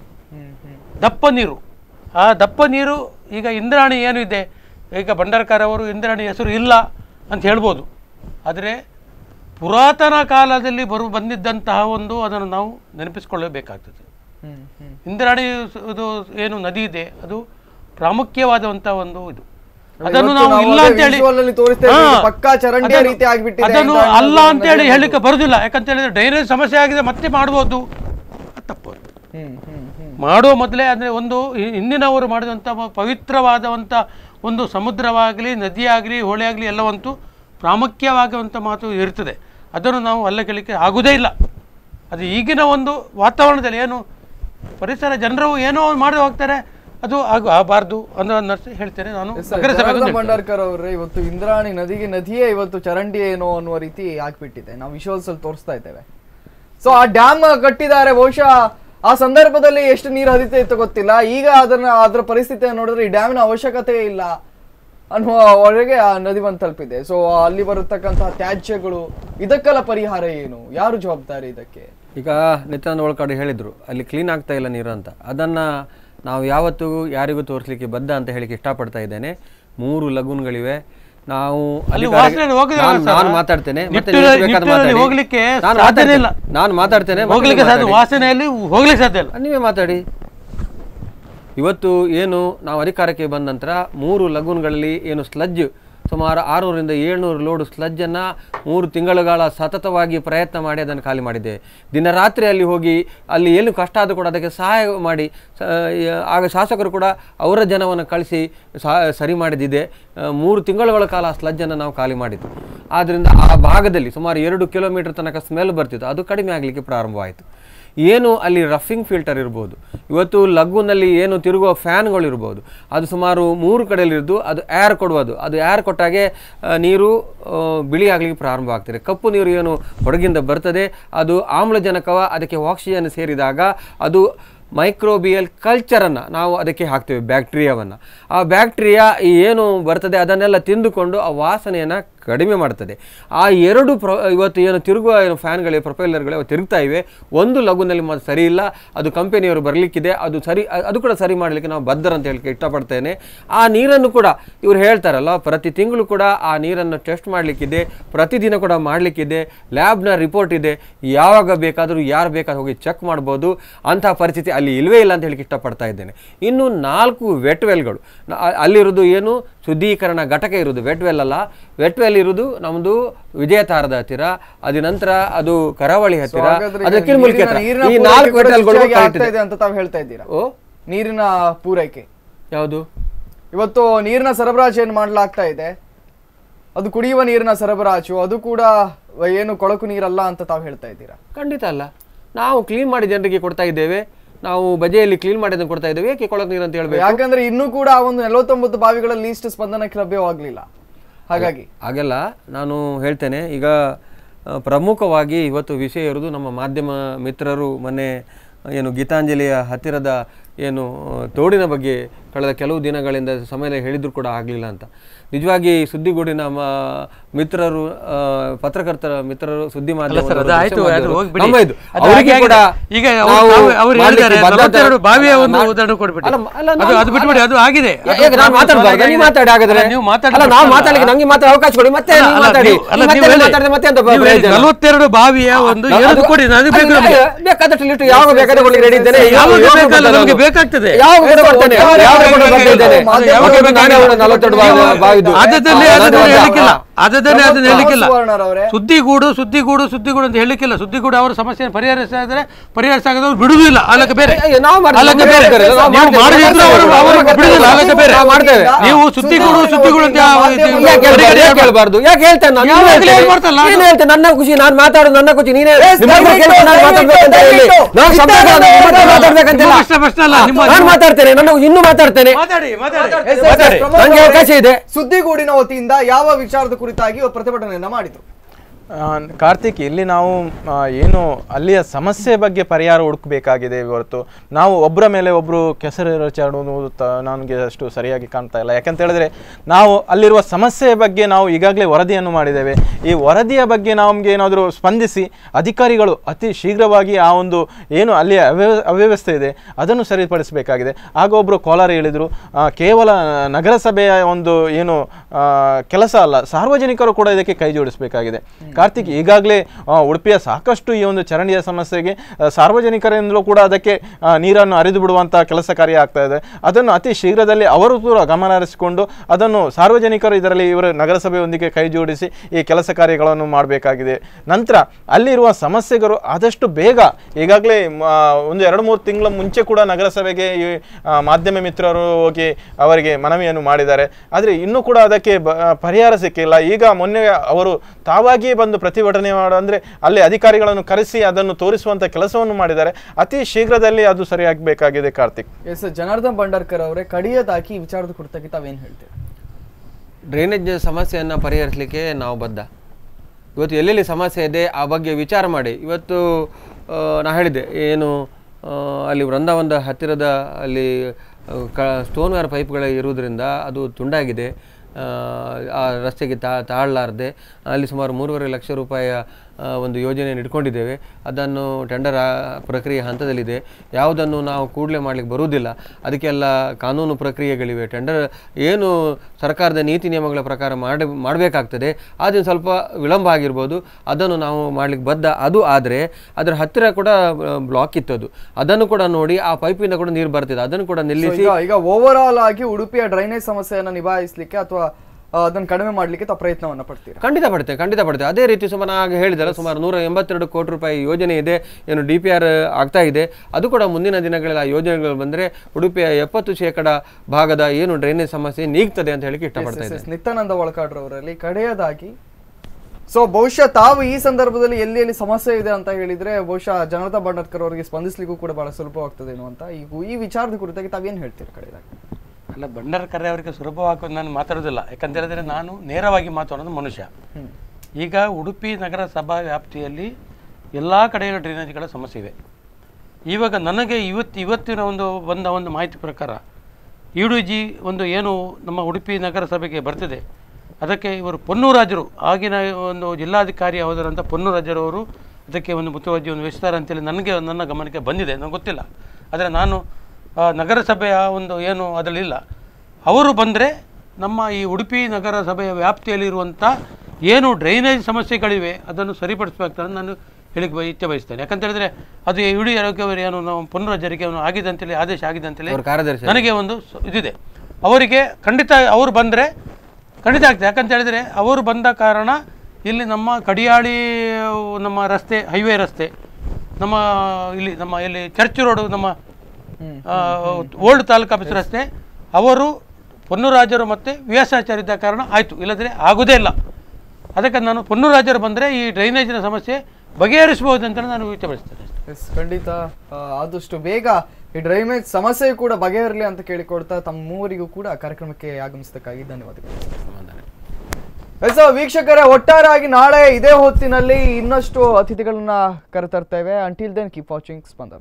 ದಪ್ಪ ನೀರು ಆ ದಪ್ಪ ನೀರು ಈಗ ಇಂದ್ರಾಣಿ ಏನು ಇದೆ ಈಗ ಭಂಡಾರಕಾರ ಅವರು ಇಂದ್ರಾಣಿ ಹೆಸರು ಇಲ್ಲ ಅಂತ ಹೇಳ್ಬೋದು ಆದರೆ ಪುರಾತನ ಕಾಲದಲ್ಲಿ ಬರು ಬಂದಿದ್ದಂತಹ ಒಂದು ಅದನ್ನು ನಾವು ನೆನಪಿಸ್ಕೊಳ್ಳಬೇಕಾಗ್ತದೆ ಇಂದ್ರಾಣಿ ಸ- ಇದು ಏನು ನದಿ ಇದೆ ಅದು ಪ್ರಾಮುಖ್ಯವಾದಂಥ ಒಂದು ಇದು ಅದನ್ನು ಇವತ್ತು ನಾವು ನಾವು ಇಲ್ಲ ಅದೇ ಅಂತೇಳಿ visual ಅಲ್ಲಿ ತೋರಿಸ್ತಾ ಇದ್ದೀವಿ, ಹಾ. ಪಕ್ಕಾ ಚರಂಡಿಯ ಅದನ್ನು- ರೀತಿ ಆಗ್ಬಿಟ್ಟಿದೆ ಅದನ್ನು ಅಂತ ಅಲ್ಲ ಅನ್ನೋದು ಅಂತೇಳಿ ನಮಗೆ ಹೇಳಲಿಕ್ಕೆ ಬರುದಿಲ್ಲ ಯಾಕಂತ ಹೇಳಿದ್ರೆ ಡ್ರೈನೇಜ್ ಸಮಸ್ಯೆ ಆಗಿದೆ ಮತ್ತೆ ಮಾಡ್ಬೋದು ಅದು ತಪ್ಪು ಅದು. ಮಾಡುವ ಮೊದಲೇ ಅಂದರೆ ಒಂದು ಹಿ- ಹಿಂದಿನವರು ಮಾಡಿದಂಥ ಮ- ಪವಿತ್ರವಾದಂಥ ಒಂದು ಸಮುದ್ರವಾಗಲಿ ನದಿಯಾಗಲಿ ಹೊಳೆಯಾಗಲಿ ಎಲ್ಲವಂತೂ ಪ್ರಾಮುಖ್ಯವಾಗುವಂಥ ಮಾತು ಇರ್ತದೆ ಅದನ್ನು ನಾವು ಅಲ್ಲಗೆಲಿಕ್ಕೆ ಆಗುವುದೇ ಇಲ್ಲ ಅದು ಈಗಿನ ಒಂದು ವಾತಾವರಣದಲ್ಲಿ ಏನು ಪರಿಸರ ಜನರು ಏನೋ ಒಂದು ಮಾಡಿ ಹೋಗ್ತಾರೆ ಅದು ಆಗ ಆಗಬಾರ್ದು ಅನ್ನೋ ಅನ್ನೋದು ಹೇಳ್ತೇನೆ ನಾನು ನಗರಸಭೆಗೂ ಜನಾರ್ದನ್ ಹೇಳ್ತೇನೆ. ಭಂಡಾರ್ಕರ್ ಅವರೇ ಇವತ್ತು ಇಂದ್ರಾಣಿ ನದಿಗೆ ನದಿಯೇ ಇವತ್ತು ಚರಂಡಿ ಏನೋ ಅನ್ನುವ ರೀತಿ ಆಗ್ಬಿಟ್ಟಿದೆ ನಾವು ವಿಶ್ವಾಸ ಅಲ್ಲಿ ತೋರಿಸ್ತಾ ಇದ್ದೇವೆ ಸೊ ಆ ಡ್ಯಾಮ್ ಕಟ್ಟಿದ್ದಾರೆ ಬಹುಶಃ ಆ ಸಂದರ್ಭದಲ್ಲಿ ಎಷ್ಟು ನೀರು ಹರಿತಾ ಇತ್ತು ಗೊತ್ತಿಲ್ಲ ಈಗ ಅದನ್ನ ಅದರ ಪರಿಸ್ಥಿತಿಯನ್ನು ನೋಡಿದ್ರೆ ಈ ಡ್ಯಾಮಿನ ಅವಶ್ಯಕತೆ ಇಲ್ಲ ಅನ್ನುವ ಒಳಗೆ ಆ ನದಿ ಬಂದು ತಲುಪಿದೆ ಸೊ ಅಲ್ಲಿ ಬರತಕ್ಕಂತಹ ತ್ಯಾಜ್ಯಗಳು ಇದಕ್ಕೆಲ್ಲ ಪರಿಹಾರ ಏನು ಯಾರು ಜವಾಬ್ದಾರಿ ಇದಕ್ಕೆ ಈಗ ನಿತ್ಯಾನಂದ ಒಳಕಾಡು ಹೇಳಿದ್ರು ಅಲ್ಲಿ ಕ್ಲೀನ್ ಆಗ್ತಾ ಇಲ್ಲ ನೀರು ಅಂತ ಅದನ್ನು ನಾವು ಯಾವತ್ತೂ ಯಾರಿಗೂ ತೋರಿಸ್ಲಿಕ್ಕೆ ಬದ್ಧ ಅಂತ ಹೇಳಿಕ್ಕೆ ಇಷ್ಟಪಡ್ತಾ ಇದ್ದೇನೆ ಮೂರು ಲಗೂನ್ಗಳಿವೆ ನಾವು ಅಲ್ಲಿ ಅಧಿಕಾರಿ- ವಾಸನೆ ಹೋಗಿದೆಯಲ್ಲ ನಾನು- ಸರ್? ನಾನು ಮಾತಾಡ್ತೇನೆ ಮತ್ತೆ ನಿಟ್ಟೂರಲ್ಲಿ- ನೀವು ಬೇಕಾದ್ರೆ ನಿಟ್ಟೂರಲ್ಲಿ ಮಾತಾಡಿ. ಹೋಗ್ಲಿಕ್ಕೆ ನಾನು ಸಾಧ್ಯನೇ ಮಾತಾಡ್ತೇನೆ. ಇಲ್ಲ. ನಾನು ಮಾತಾಡ್ತೇನೆ ಮತ್ತೆ ಹೋಗ್ಲಿಕ್ಕೆ ನೀವು ಸಾಧ್ಯ ಮಾತಾಡಿ. ವಾಸನೆಯಲ್ಲಿ ಹೋಗ್ಲಿಕ್ಕೆ ಸಾಧ್ಯ ಇಲ್ಲ ನೀವೇ ಮಾತಾಡಿ ಇವತ್ತು ಏನು ನಾವು ಅಧಿಕಾರಕ್ಕೆ ಬಂದ ನಂತರ ಮೂರು ಲಗೂನ್ಗಳಲ್ಲಿ ಏನು ಸ್ಲಜ್ ಸುಮಾರು ಆರುನೂರಿಂದ ಏಳ್ನೂರು ಲೋಡ್ ಸ್ಲಜ್ಜನ್ನು ಮೂರು ತಿಂಗಳುಗಳ ಸತತವಾಗಿ ಪ್ರಯತ್ನ ಮಾಡಿ ಅದನ್ನು ಖಾಲಿ ಮಾಡಿದೆ ದಿನ ರಾತ್ರಿ ಅಲ್ಲಿ ಹೋಗಿ ಅಲ್ಲಿ ಏನು ಕಷ್ಟ ಆದರೂ ಕೂಡ ಅದಕ್ಕೆ ಸಹಾಯ ಮಾಡಿ ಸ- ಆಗ ಶಾಸಕರು ಕೂಡ ಅವರ ಜನವನ್ನು ಕಳಿಸಿ ಸಹ ಸರಿ ಮಾಡಿದಿದೆ ಆ, ಮೂರು ತಿಂಗಳುಗಳ ಕಾಲ ಆ ಸ್ಲಜ್ಜನ್ನು ನಾವು ಖಾಲಿ ಮಾಡಿದ್ದು ಆದ್ದರಿಂದ ಆ ಭಾಗದಲ್ಲಿ ಸುಮಾರು ಎರಡು ಕಿಲೋಮೀಟರ್ ತನಕ ಸ್ಮೆಲ್ ಬರ್ತಿತ್ತು ಅದು ಕಡಿಮೆ ಆಗಲಿಕ್ಕೆ ಪ್ರಾರಂಭವಾಯಿತು ಏನು ಅಲ್ಲಿ ರಫಿಂಗ್ ಫಿಲ್ಟರ್ ಇರ್ಬೋದು ಇವತ್ತು ಲಘುನಲ್ಲಿ ಏನು ತಿರುಗುವ ಫ್ಯಾನ್ಗಳು ಇರ್ಬೋದು ಅದು ಸುಮಾರು ಮೂರು ಕಡೆಯಲ್ಲಿದ್ದು ಅದು ಏರ್ ಕೊಡುವುದು ಅದು ಏರ್ ಕೊಟ್ಟಾಗೆ ಆ, ನೀರು ಆ, ಬಿಳಿ ಆಗಲಿಕ್ಕೆ ಪ್ರಾರಂಭ ಆಗ್ತದೆ ಕಪ್ಪು ನೀರು ಏನು ಹೊರಗಿಂದ ಬರ್ತದೆ ಅದು ಆಮ್ಲಜನಕವ ಅದಕ್ಕೆ ಆಕ್ಸಿಜನ್ ಸೇರಿದಾಗ ಅದು ಮೈಕ್ರೋಬಿಯಲ್ ಕಲ್ಚರನ್ನು ನಾವು ಅದಕ್ಕೆ ಹಾಕ್ತೇವೆ ಬ್ಯಾಕ್ಟೀರಿಯಾವನ್ನು ಆ ಬ್ಯಾಕ್ಟೀರಿಯಾ ಈ ಏನು ಬರ್ತದೆ ಅದನ್ನೆಲ್ಲ ತಿಂದುಕೊಂಡು ಆ ವಾಸನೆಯನ್ನು ಕಡಿಮೆ ಮಾಡ್ತದೆ ಆ ಎರಡು ಪ್ರ ಇವತ್ತು ಏನು ತಿರುಗುವ ಏನು ಫ್ಯಾನ್ಗಳೇ ಪ್ರೊಪೈಲರ್ಗಳೇ ಅವು ತಿರುಗ್ತಾ ಇವೆ ಒಂದು ಲಘುನಲ್ಲಿ ಮಾತ್ರ ಸರಿ ಇಲ್ಲ ಅದು ಕಂಪನಿಯವರು ಬರಲಿಕ್ಕಿದೆ ಅದು ಸರಿ ಅ- ಅದು ಕೂಡ ಸರಿ ಮಾಡಲಿಕ್ಕೆ ನಾವು ಬದ್ಧರ ಅಂತ ಹೇಳಲಿಕ್ಕೆ ಇಷ್ಟಪಡ್ತೇನೆ ಆ ನೀರನ್ನು ಕೂಡ ಇವರು ಹೇಳ್ತಾರಲ್ಲ ಪ್ರತಿ ತಿಂಗಳು ಕೂಡ ಆ ನೀರನ್ನು ಟೆಸ್ಟ್ ಮಾಡಲಿಕ್ಕಿದೆ ಪ್ರತಿದಿನ ಕೂಡ ಮಾಡಲಿಕ್ಕಿದೆ ಲ್ಯಾಬ್ನ ರಿಪೋರ್ಟ್ ಇದೆ ಯಾವಾಗ ಬೇಕಾದರೂ ಯಾರು ಬೇಕಾದ್ರೂ ಹೋಗಿ ಚೆಕ್ ಮಾಡ್ಬೋದು ಅಂತಹ ಪರಿಸ್ಥಿತಿ ಅಲ್ಲಿ ಇಲ್ವೇ ಇಲ್ಲ ಅಂತ ಹೇಳಲಿಕ್ಕೆ ಇಷ್ಟಪಡ್ತಾ ಇದ್ದೇನೆ ಇನ್ನು ನಾಲ್ಕು ವೆಟ್ ವೆಲ್ಗಳು ನ- ಅ- ಅಲ್ಲಿರೋದು ಏನು ಶುದ್ಧೀಕರಣ ಘಟಕ ಇರೋದು ವೆಟ್ ವೆಲ್ ಅಲ್ಲ ವೆಟ್ ವೆಲ್ ಇರೋದು ನಮ್ಮದು ವಿಜಯತಾರದ ಹತ್ತಿರ ಅದ ನಂತರ ಅದು ಕರಾವಳಿ So ಹತ್ತಿರ ಹಾಗಾದ್ರೆ ಈಗ ಅದು ಕಿಲ್ಮುಲ್ಕಿ ನೀರಿನ- ಹತ್ತಿರ ನೀರಿನ ಈ ಪೂರೈಕೆ ನಾಲ್ಕು ಕೂಡ ವೆಟ್ ವೆಲ್ಗಳು ಹೆಚ್ಚಾಗಿ ಆಗ್ತಾ ಕರೆಕ್ಟ್ ಇದೆ ಅಂತ ತಾವು ಹೇಳ್ತಾ ಇದ್ದೀರಾ ಓ ನೀರಿನ ಪೂರೈಕೆ ಯಾವುದು ಇವತ್ತು ನೀರಿನ ಸರಬರಾಜು ಏನು ಮಾಡಲಾಗ್ತಾ ಇದೆ ಅದು ಕುಡಿಯುವ ನೀರಿನ ಸರಬರಾಜು ಅದು ಕೂಡ ಏನು ಕೊಳಕು ನೀರಲ್ಲ ಅಂತ ತಾವು ಹೇಳ್ತಾ ಇದ್ದೀರಾ ಖಂಡಿತ ಅಲ್ಲ ನಾವು ಕ್ಲೀನ್ ಮಾಡಿ ಜನರಿಗೆ ಕೊಡ್ತಾ ಇದ್ದೇವೆ ನಾವು ಬಜೆಯಲ್ಲಿ ಕ್ಲೀನ್ ಮಾಡಿ ಅದನ್ನು ಕೊಡ್ತಾ ಇದ್ದೇವೆ ಏಕೆ ಕೊಳಕು ನೀರು ಅಂತ ಹೇಳ್ಬೇಕು ಯಾಕಂದ್ರೆ ಇನ್ನೂ ಕೂಡ ಆ ಒಂದು ನಲವತ್ತೊಂಬತ್ತು ಬಾವಿಗಳಲ್ಲಿ ಇಷ್ಟು ಸ್ಪಂದನಕ್ಕೆ ಲಭ್ಯವಾಗ್ಲಿಲ್ಲ ಹಾಗಾಗಿ ಹಾಗೆಲ್ಲ ನಾನು ಹೇಳ್ತೇನೆ ಈಗ ಆ, ಪ್ರಮುಖವಾಗಿ ಇವತ್ತು ವಿಷಯ ಇರೋದು ನಮ್ಮ ಮಾಧ್ಯಮ ಮಿತ್ರರು ಮೊನ್ನೆ ಏನು ಗೀತಾಂಜಲಿಯ ಹತ್ತಿರದ ಏನು ಆ, ತೋಡಿನ ಬಗ್ಗೆ ಕಳೆದ ಕೆಲವು ದಿನಗಳಿಂದ ಸಮಯ ಹೇಳಿದ್ರು ಕೂಡ ಆಗಲಿಲ್ಲ ಅಂತ ನಿಜವಾಗಿ ಸುದ್ದಿಗೂಡಿನ ಮ- ಮಿತ್ರರು ಆ, ಪತ್ರಕರ್ತರ ಮಿತ್ರರು ಸುದ್ದಿ ಅಲ್ಲ ಸರ್, ಅದು ಆಯ್ತು, ಅದು ಹೋಗ್ಬಿಡಿ. ನಮ್ಮ ಇದು ಅದು ಅವರಿಗೆ ಹಾಗೆ ಕೂಡ ಆಗಿದೆ. ಈಗ ಅವ್ರು ನಾವು ತಾವು- ಅವ್ರು ಮಾಡ್ಲಿಕ್ಕೆ ಹೇಳಿದ್ದಾರೆ, ಬದ್ಧತೆ- ನಲವತ್ತೆರಡು ಬಾವಿಯ ಒಂದು ನಾ- ಉದಾಹರಣೆ ಕೊಟ್ಬಿಡಿ. ಅಲ್ಲ, ಅಲ್ಲ, ಅದು- ನಾನು- ಅದು ಬಿಟ್ಬಿಡಿ, ಅದು ಆಗಿದೆ. ಯಾ- ಅದು ಯಾಕೆ ನಾನು ನಾವು ಮಾತಾಡ್ಬಾರ್ದು ಸ್ವಾಗತ ನೀವು ಮಾತಾಡಿ ಹಾಗಾದ್ರೆ ಅಲ್ಲ, ನೀವು ಮಾತಾಡಿ ಅಲ್ಲ ನಾವು ಪ್ರಶ್ನೆ ಮಾತಾಡ್ಲಿಕ್ಕೆ ನಂಗೆ ಮಾತಾಡ ಅವಕಾಶ ಕೊಡಿ ಮತ್ತೆ ಅಲ್ಲ, ನೀವು ಅಲ್ಲ, ಮಾತಾಡಿ ನೀವು- ಅಲ್ಲ, ಮತ್ತೆ ನೀವು ನೀವು ಹೇಳಿ. ಮಾತಾಡಿದ್ರೆ ಮತ್ತೆ ಅಂತ ನೀವು ಹೇಳಿ, ನಲವತ್ತೆರಡು ಬಾವಿಯ ಒಂದು ಅದು- ಎರಡು ಕೊಡಿ ನಾನು ಬೇಕು ಅದು- ನಮಗೆ. ಬೇಕಾದಷ್ಟು ಲಿಸ್ಟ್ ಯಾವಾಗ ಬೇಕಾದ್ರೆ ಕೊಡ್ಲಿಕ್ಕೆ ready ಇದ್ದೇನೆ ಯಾವಾಗ ಯಾವಾಗ ಬೇಕಲ್ಲ, ಬೇಕಾದ್ರೆ ನಮಗೆ ನಾನು- ಬೇಕಾಗ್ತದೆ. ಯಾವಾಗ ಬೇಕಾದ್ರೆ ಕೊಡ್ತೇನೆ ಯಾವಾಗ ಯಾವಾಗ ಬೇಕಾದ್ರೆ ಬೇಕಾದ್ರೆ ಬರ್ತಾ ಇದ್ದೇನೆ ಅದು ಯಾವಾಗ ಓಕೆ, ಬೇಕಾದ್ರೆ ನಾನೇ ಅವನು ನಲವತ್ತೆರಡು ಬಾ- ನೀವು- ಬಾವಿದ್ದು ಆದದ್ದನ್ನೇ ಹಾ, ಅದನ್ನ ನಾನು- ಹೇಳಿಕ್ಕಿಲ್ಲ ಹಾ. ಆದದ್ದನ್ನೇ ಅದನ್ನ ಹೇಳಿಕ್ಕಿಲ್ಲ ಸುವರ್ಣರವರೇ. ಸುದ್ದಿಗೂಡು ಸುದ್ದಿಗೂಡು ಸುದ್ದಿಗೂಡು ಅಂತ ಹೇಳಿಕ್ಕಿಲ್ಲ ಸುದ್ದಿಗೂಡು ಅವರ ಸಮಸ್ಯೆ ಪರಿಹರಿಸ್ತಾ ಇದ್ರೆ ಪರಿಹರಿಸಾಗದವ್ರು ಬಿಡುವುದಿಲ್ಲ ಅಲ್ಲಕ ಬೇರೆ ಅಯ್ಯೋ, ನಾವು ಮಾಡ್ತೇವೆ, ಅಲ್ಲಕ ನಾವು ಬೇರೆ ಮಾಡ್ತೇವೆ, ನಾವು ನೀವು ಮಾಡ್ತೇವೆ, ಮಾಡಿದ್ರು ಅವರು ನಾವು ಅವರು ಮಾಡ್ತೇವೆ, ಬಿಡುವುದಿಲ್ಲ ಅಲ್ಲಕ ಬೇರೆ ನಾವು ಮಾಡ್ತೇವೆ. ನೀವು ಸುದ್ದಿಗೂಡು ಸುದ್ದಿಗೂಡು ಅಂತ ಯಾವ- ಇದು- ಯಾಕೆ ಹೇಳ್ಬಾರ್ದು? ಯಾಕೆ ಹೇಳ್ಬಾರ್ದು ಯಾಕೆ ಹೇಳ್ತೇನೆ ನಾನು ಯಾವಾಗ ನೀನು ಹೇಳ್ತೇನೆ. ಹೇಳ್ಬಾರ್ದಲ್ಲ? ನೀನು ಹೇಳ್ತೇನೆ ನನ್ನ ಖುಷಿ ನಾನು ಮಾತಾಡೋದು ನನ್ನ ಖುಷಿ ನೀನೇ ಎಸ್, ನಿಮ್ಮ ಹತ್ರ ದಯವಿಟ್ಟು, ಕೇಳ್ಕೊಂಡು ನಾನು ಮಾತಾಡ್ಬೇಕಂತ ಹೇಳಿ ದಯವಿಟ್ಟು. ನಾನು ಸಂಪರ್ಕ ಇದ್ದಾರೆ, ನಿಮ್ಮ ಹತ್ರ ಇದ್ದಾರೆ. ಮಾತಾಡ್ಬೇಕಂತಿಲ್ಲ ನಿಮ್ಮ ಪ್ರಶ್ನೆ ಪ್ರಶ್ನೆ ಅಲ್ಲ, ನಿಮ್ಮ- ನಾನು ಮಾತಾಡ್ತೇನೆ ನನ್ನ ಇನ್ನೂ ಮಾತಾಡ್ತೇನೆ ಮಾತಾಡಿ ಮಾತಾಡಿ ಎಸ್, ಎಸ್, ಎಸ್, ಮಾತಾಡಿ ಪ್ರಮೋದ್ ನಂಗೆ ಅವರೇ, ಅವಕಾಶ ಇದೆ. ಸುದ್ದಿಗೂಡಿನ ವತಿಯಿಂದ ಯಾವ ವಿಚಾರದ ಕುರಿತಾಗಿ ಇವತ್ತು ಪ್ರತಿಭಟನೆಯನ್ನ ಮಾಡಿದ್ರು ಆ, ಕಾರ್ತಿಕ್ ಇಲ್ಲಿ ನಾವು ಆ, ಏನು ಅಲ್ಲಿಯ ಸಮಸ್ಯೆ ಬಗ್ಗೆ ಪರಿಹಾರ ಹುಡುಕಬೇಕಾಗಿದೆ ಹೊರತು ನಾವು ಒಬ್ಬರ ಮೇಲೆ ಒಬ್ಬರು ಕೆಸರು ಎರಚಾಡುವುದು ತ ನನಗೆ ಅಷ್ಟು ಸರಿಯಾಗಿ ಕಾಣ್ತಾ ಇಲ್ಲ ಯಾಕಂತ ಹೇಳಿದ್ರೆ ನಾವು ಅಲ್ಲಿರುವ ಸಮಸ್ಯೆಯ ಬಗ್ಗೆ ನಾವು ಈಗಾಗಲೇ ವರದಿಯನ್ನು ಮಾಡಿದ್ದೇವೆ ಈ ವರದಿಯ ಬಗ್ಗೆ ನಮಗೆ ಏನಾದರೂ ಸ್ಪಂದಿಸಿ ಅಧಿಕಾರಿಗಳು ಅತಿ ಶೀಘ್ರವಾಗಿ ಆ ಒಂದು ಏನು ಅಲ್ಲಿಯ ಅವ್ಯವ ಅವ್ಯವಸ್ಥೆ ಇದೆ ಅದನ್ನು ಸರಿಪಡಿಸಬೇಕಾಗಿದೆ ಆಗ ಒಬ್ಬರು ಕೋಲಾರ ಹೇಳಿದರು ಆ, ಕೇವಲ ನಗರಸಭೆಯ ಒಂದು ಏನು ಆ, ಕೆಲಸ ಅಲ್ಲ ಸಾರ್ವಜನಿಕರು ಕೂಡ ಇದಕ್ಕೆ ಕೈ ಜೋಡಿಸಬೇಕಾಗಿದೆ ಕಾರ್ತಿಕ್ ಈಗಾಗಲೇ ಆ, ಉಡುಪಿಯ ಸಾಕಷ್ಟು ಈ ಒಂದು ಚರಂಡಿಯ ಸಮಸ್ಯೆಗೆ ಆ, ಸಾರ್ವಜನಿಕರಿಂದಲೂ ಕೂಡ ಅದಕ್ಕೆ ಆ, ನೀರನ್ನು ಹರಿದು ಬಿಡುವಂತಹ ಕೆಲಸ ಕಾರ್ಯ ಆಗ್ತಾ ಇದೆ ಅದನ್ನು ಅತಿ ಶೀಘ್ರದಲ್ಲಿ ಅವರು ಕೂಡ ಗಮನ ಹರಿಸಿಕೊಂಡು ಅದನ್ನು ಸಾರ್ವಜನಿಕರು ಇದರಲ್ಲಿ ಇವರು ನಗರಸಭೆಯೊಂದಿಗೆ ಕೈ ಜೋಡಿಸಿ ಈ ಕೆಲಸ ಕಾರ್ಯಗಳನ್ನು ಮಾಡಬೇಕಾಗಿದೆ ನಂತರ ಅಲ್ಲಿರುವ ಸಮಸ್ಯೆಗಳು ಆದಷ್ಟು ಬೇಗ ಈಗಾಗಲೇ ಮ, ಒಂದು ಎರಡು ಮೂರು ತಿಂಗಳ ಮುಂಚೆ ಕೂಡ ನಗರಸಭೆಗೆ ಈ ಆ, ಮಾಧ್ಯಮ ಮಿತ್ರರು ಹೋಗಿ ಅವರಿಗೆ ಮನವಿಯನ್ನು ಮಾಡಿದ್ದಾರೆ ಆದರೆ ಇನ್ನೂ ಕೂಡ ಅದಕ್ಕೆ ಬ- ಪರಿಹಾರ ಸಿಕ್ಕಿಲ್ಲ ಈಗ ಮೊನ್ನೆ ಅವರು ತಾವಾಗಿಯೇ ಬಂದು ಪ್ರತಿಭಟನೆ ಮಾಡು ಅಂದರೆ ಅಲ್ಲಿ ಅಧಿಕಾರಿಗಳನ್ನು ಕರೆಸಿ ಅದನ್ನು ತೋರಿಸುವಂಥ ಕೆಲಸವನ್ನು ಮಾಡಿದ್ದಾರೆ ಅತಿ ಶೀಘ್ರದಲ್ಲಿ ಅದು ಸರಿಯಾಗಬೇಕಾಗಿದೆ ಕಾರ್ತಿಕ್ ಎಸ್ ಜನಾರ್ದನ್ ಭಂಡಾರ್ಕರ್ ಅವರೇ ಕಡಿಯದಾಗಿ ಈ ವಿಚಾರದ ಕುರಿತಾಗಿ ತಾವೇನ್ ಹೇಳ್ತೀರಿ ಡ್ರೈನೇಜ್ ಸಮಸ್ಯೆಯನ್ನು ಪರಿಹರಿಸಲಿಕ್ಕೆ ನಾವು ಬದ್ಧ ಇವತ್ತು ಎಲ್ಲೆಲ್ಲಿ ಸಮಸ್ಯೆ ಇದೆ ಆ ಬಗ್ಗೆ ವಿಚಾರ ಮಾಡಿ ಇವತ್ತು ಆ, ನಾ ಹೇಳಿದೆ ಏನು ಆ, ಅಲ್ಲಿ ವೃಂದಾವನದ ಹತ್ತಿರದ ಅಲ್ಲಿ ಆ, ಕ ಸ್ಟೋನ್ ವೇರ್ ಪೈಪ್ಗಳು ಇರುವುದರಿಂದ ಅದು ತುಂಡಾಗಿದೆ ಆ, ಆ ರಸ್ತೆಗೆ ತಾ ತಾಳಲಾರದೆ ಅಲ್ಲಿ ಸುಮಾರು ಮೂರುವರೆ ಲಕ್ಷ ರೂಪಾಯಿಯ ಆ, ಒಂದು ಯೋಜನೆಯನ್ನು ಇಟ್ಕೊಂಡಿದ್ದೇವೆ ಅದನ್ನು ಟೆಂಡರ್ ಆ- ಪ್ರಕ್ರಿಯೆ ಹಂತದಲ್ಲಿದೆ ಯಾವುದನ್ನು ನಾವು ಕೂಡಲೇ ಮಾಡಲಿಕ್ಕೆ ಬರುವುದಿಲ್ಲ ಅದಕ್ಕೆಲ್ಲ ಕಾನೂನು ಪ್ರಕ್ರಿಯೆಗಳಿವೆ ಟೆಂಡರ್ ಏನು ಸರ್ಕಾರದ ನೀತಿ ನಿಯಮಗಳ ಪ್ರಕಾರ ಮಾಡಿ ಮಾಡಬೇಕಾಗ್ತದೆ ಅದನ್ನು ಸ್ವಲ್ಪ ವಿಳಂಬ ಆಗಿರ್ಬೋದು ಅದನ್ನು ನಾವು ಮಾಡ್ಲಿಕ್ಕೆ ಬದ್ಧ ಅದು ಆದರೆ ಅದರ ಹತ್ತಿರ ಕೂಡ ಬ್ಲಾಕ್ ಇತ್ತು ಅದು ಅದನ್ನು ಕೂಡ ನೋಡಿ ಆ ಪೈಪಿಂದ ಕೂಡ ನೀರು ಬರ್ತಿದೆ ಅದನ್ನು ಕೂಡ So, ನಿಲ್ಲಿಸಿ ಈಗ ಈಗ ಓವರ್ ಆಲ್ ಆಗಿ ಉಡುಪಿಯ ಡ್ರೈನೇಜ್ ಸಮಸ್ಯೆಯನ್ನ ನಿಭಾಯಿಸಲಿಕ್ಕೆ ಅಥವಾ ಅದನ್ನು ಕಡಿಮೆ ಮಾಡಲಿಕ್ಕೆ ತಾವು ಪ್ರಯತ್ನವನ್ನ ಪಡ್ತೀರಾ ಖಂಡಿತ ಪಡ್ತೇವೆ ಖಂಡಿತ ಪಡ್ತೇವೆ ಅದೇ ರೀತಿ ಸುಮಾರು ಆಗ ಹೇಳಿದಲ್ಲ ಸುಮಾರು ನೂರ ಎಂಬತ್ತೆರಡು ಕೋಟಿ ರೂಪಾಯಿ ಯೋಜನೆ ಇದೆ ಏನು ಡಿ ಪಿ ಆರ್ ಆಗ್ತಾ ಇದೆ ಅದು ಕೂಡ ಮುಂದಿನ ದಿನಗಳಲ್ಲಿ ಆ ಯೋಜನೆಗಳು ಬಂದರೆ ಉಡುಪಿಯ ಎಪ್ಪತ್ತು ಶೇಕಡ ಭಾಗದ ಏನು ಡ್ರೈನೇಜ್ ಸಮಸ್ಯೆ ನೀಗ್ತದೆ ಅಂತ ಹೇಳಿಕ್ಕೆ ಇಷ್ಟಪಡ್ತಾ ಎಸ್, ಎಸ್, ಇದ್ದೇನೆ ಎಸ್. ನಿತ್ಯಾನಂದ ಒಳಕಾಡ್ರವರಲ್ಲಿ ಕಡೆಯದಾಗಿ ಸೊ ಬಹುಶಃ ತಾವು ಈ ಸಂದರ್ಭದಲ್ಲಿ ಎಲ್ಲಿ ಎಲ್ಲಿ ಸಮಸ್ಯೆ ಇದೆ ಅಂತ ಹೇಳಿದ್ರೆ ಬಹುಶಃ ಜನತಾ ಭಂಡಾರ್ಕರ್ ಅವರಿಗೆ ಸ್ಪಂದಿಸ್ಲಿಕ್ಕೂ ಕೂಡ ಬಹಳ ಸುಲಭವಾಗ್ತದೇನೋ ಅಂತ ಈಗ ಈ ವಿಚಾರದ ಕುರಿತಾಗಿ ತಾವೇನು ಹೇಳ್ತೀರಿ ಕಡೆಯದಾಗಿ ಅಲ್ಲ ಭಂಡಾರಕರೆ ಅವರಿಗೆ ಸುಲಭವಾಗಿ ನಾನು ಮಾತಾಡೋದಿಲ್ಲ ಯಾಕಂತ ಹೇಳಿದ್ರೆ ನಾನು ನೇರವಾಗಿ ಮಾತಾಡೋದು ಮನುಷ್ಯ ಈಗ ಉಡುಪಿ ನಗರ ಸಭಾ ವ್ಯಾಪ್ತಿಯಲ್ಲಿ ಎಲ್ಲ ಕಡೆಯ ಡ್ರೈನೇಜ್ಗಳ ಸಮಸ್ಯೆ ಇದೆ ಇವಾಗ ನನಗೆ ಇವತ್ತು ಇವತ್ತಿನ ಒಂದು ಬಂದ ಒಂದು ಮಾಹಿತಿ ಪ್ರಕಾರ ಯು ಜಿ ಒಂದು ಏನು ನಮ್ಮ ಉಡುಪಿ ನಗರಸಭೆಗೆ ಬರ್ತಿದೆ ಅದಕ್ಕೆ ಇವರು ಪೊನ್ನೂರಾಜರು ಆಗಿನ ಒಂದು ಜಿಲ್ಲಾಧಿಕಾರಿ ಹೋದರಂತ ಪೊನ್ನೂರಾಜರವರು ಅದಕ್ಕೆ ಒಂದು ಮುತುವರ್ಜಿ ಒಂದು ವಹಿಸ್ತಾರೆ ಅಂತೇಳಿ ನನಗೆ ನನ್ನ ಗಮನಕ್ಕೆ ಬಂದಿದೆ ನನಗೆ ಗೊತ್ತಿಲ್ಲ ಆದರೆ ನಾನು ಆ, ನಗರಸಭೆಯ ಒಂದು ಏನು ಅದರಲ್ಲಿಲ್ಲ ಅವರು ಬಂದರೆ ನಮ್ಮ ಈ ಉಡುಪಿ ನಗರಸಭೆಯ ವ್ಯಾಪ್ತಿಯಲ್ಲಿರುವಂಥ ಏನು ಡ್ರೈನೇಜ್ ಸಮಸ್ಯೆಗಳಿವೆ ಅದನ್ನು ಸರಿಪಡಿಸಬೇಕಾದ್ರೆ ನಾನು ಹೇಳಿಕ್ಕೆ ಬಯ- ಇಚ್ಛೆ ಬಯಸ್ತೇನೆ ಯಾಕಂತ ಹೇಳಿದ್ರೆ ಅದು ಇಡೀ ಆರೋಗ್ಯವರು ಏನು ನಾವು ಪುನರ್ಜರಿಗೆ ಅವನು ಆಗಿದೆ ಅಂತೇಳಿ ಆದೇಶ ಆಗಿದೆ ಅಂತೇಳಿ ಅವ್ರ ಕಾರ್ಯದರ್ಶಿ ನನಗೆ ಒಂದು ಸ- ಇದಿದೆ ಅವರಿಗೆ ಖಂಡಿತ ಅವರು ಬಂದರೆ ಖಂಡಿತ ಆಗ್ತದೆ ಯಾಕಂತ ಹೇಳಿದರೆ ಅವರು ಬಂದ ಕಾರಣ ಇಲ್ಲಿ ನಮ್ಮ ಕಡಿಯಾಳಿ ನಮ್ಮ ರಸ್ತೆ ಹೈವೇ ರಸ್ತೆ ನಮ್ಮ ಇಲ್ಲಿ ನಮ್ಮ ಇಲ್ಲಿ ಚರ್ಚ್ ರೋಡು ನಮ್ಮ ಓಲ್ಡ್ ತಾಲೂಕು ಆಫೀಸ್ ರಸ್ತೆ ಅವರು ಪೊನ್ನೂರಾಜರು ಮತ್ತು ವ್ಯಾಸಾಚಾರ್ಯ ಇದ್ದ ಕಾರಣ ಆಯಿತು ಇಲ್ಲದ್ರೆ ಆಗೋದೇ ಇಲ್ಲ ಅದಕ್ಕೆ ನಾನು ಪೊನ್ನೂರಾಜರು ಬಂದರೆ ಈ ಡ್ರೈನೇಜಿನ ಸಮಸ್ಯೆ ಬಗೆಹರಿಸಬಹುದು ಅಂತ ನಾನು ಇಚ್ಛೆ ಬಯಸ್ತೇನೆ ಎಸ್ ಖಂಡಿತ ಆ, ಆದಷ್ಟು ಬೇಗ ಈ ಡ್ರೈನೇಜ್ ಸಮಸ್ಯೆ ಕೂಡ ಬಗೆಹರಲಿ ಅಂತ ಕೇಳಿಕೊಡ್ತಾ ತಮ್ಮ ಮೂವರಿಗೂ ಕೂಡ ಕಾರ್ಯಕ್ರಮಕ್ಕೆ ಆಗಮಿಸದಕ್ಕಾಗಿ ಧನ್ಯವಾದಗಳು ಎಸ್ ವೀಕ್ಷಕರೇ ಒಟ್ಟಾರೆಯಾಗಿ ನಾಳೆ ಇದೇ ಹೊತ್ತಿನಲ್ಲಿ ಇನ್ನಷ್ಟು ಅತಿಥಿಗಳನ್ನ ಕರೆತರ್ತೇವೆ until then keep watching Spandana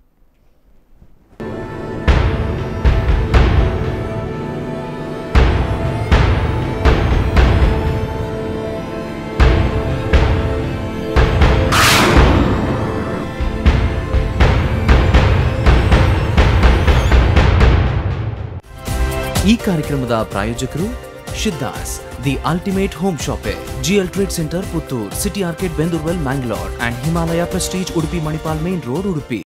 ಈ ಕಾರ್ಯಕ್ರಮದ ಪ್ರಾಯೋಜಕರು Shiddas the ultimate home shoppe GL trade centre Puttur city arcade Bendurwell Mangalore and Himalaya prestige Udupi Manipal main road Udupi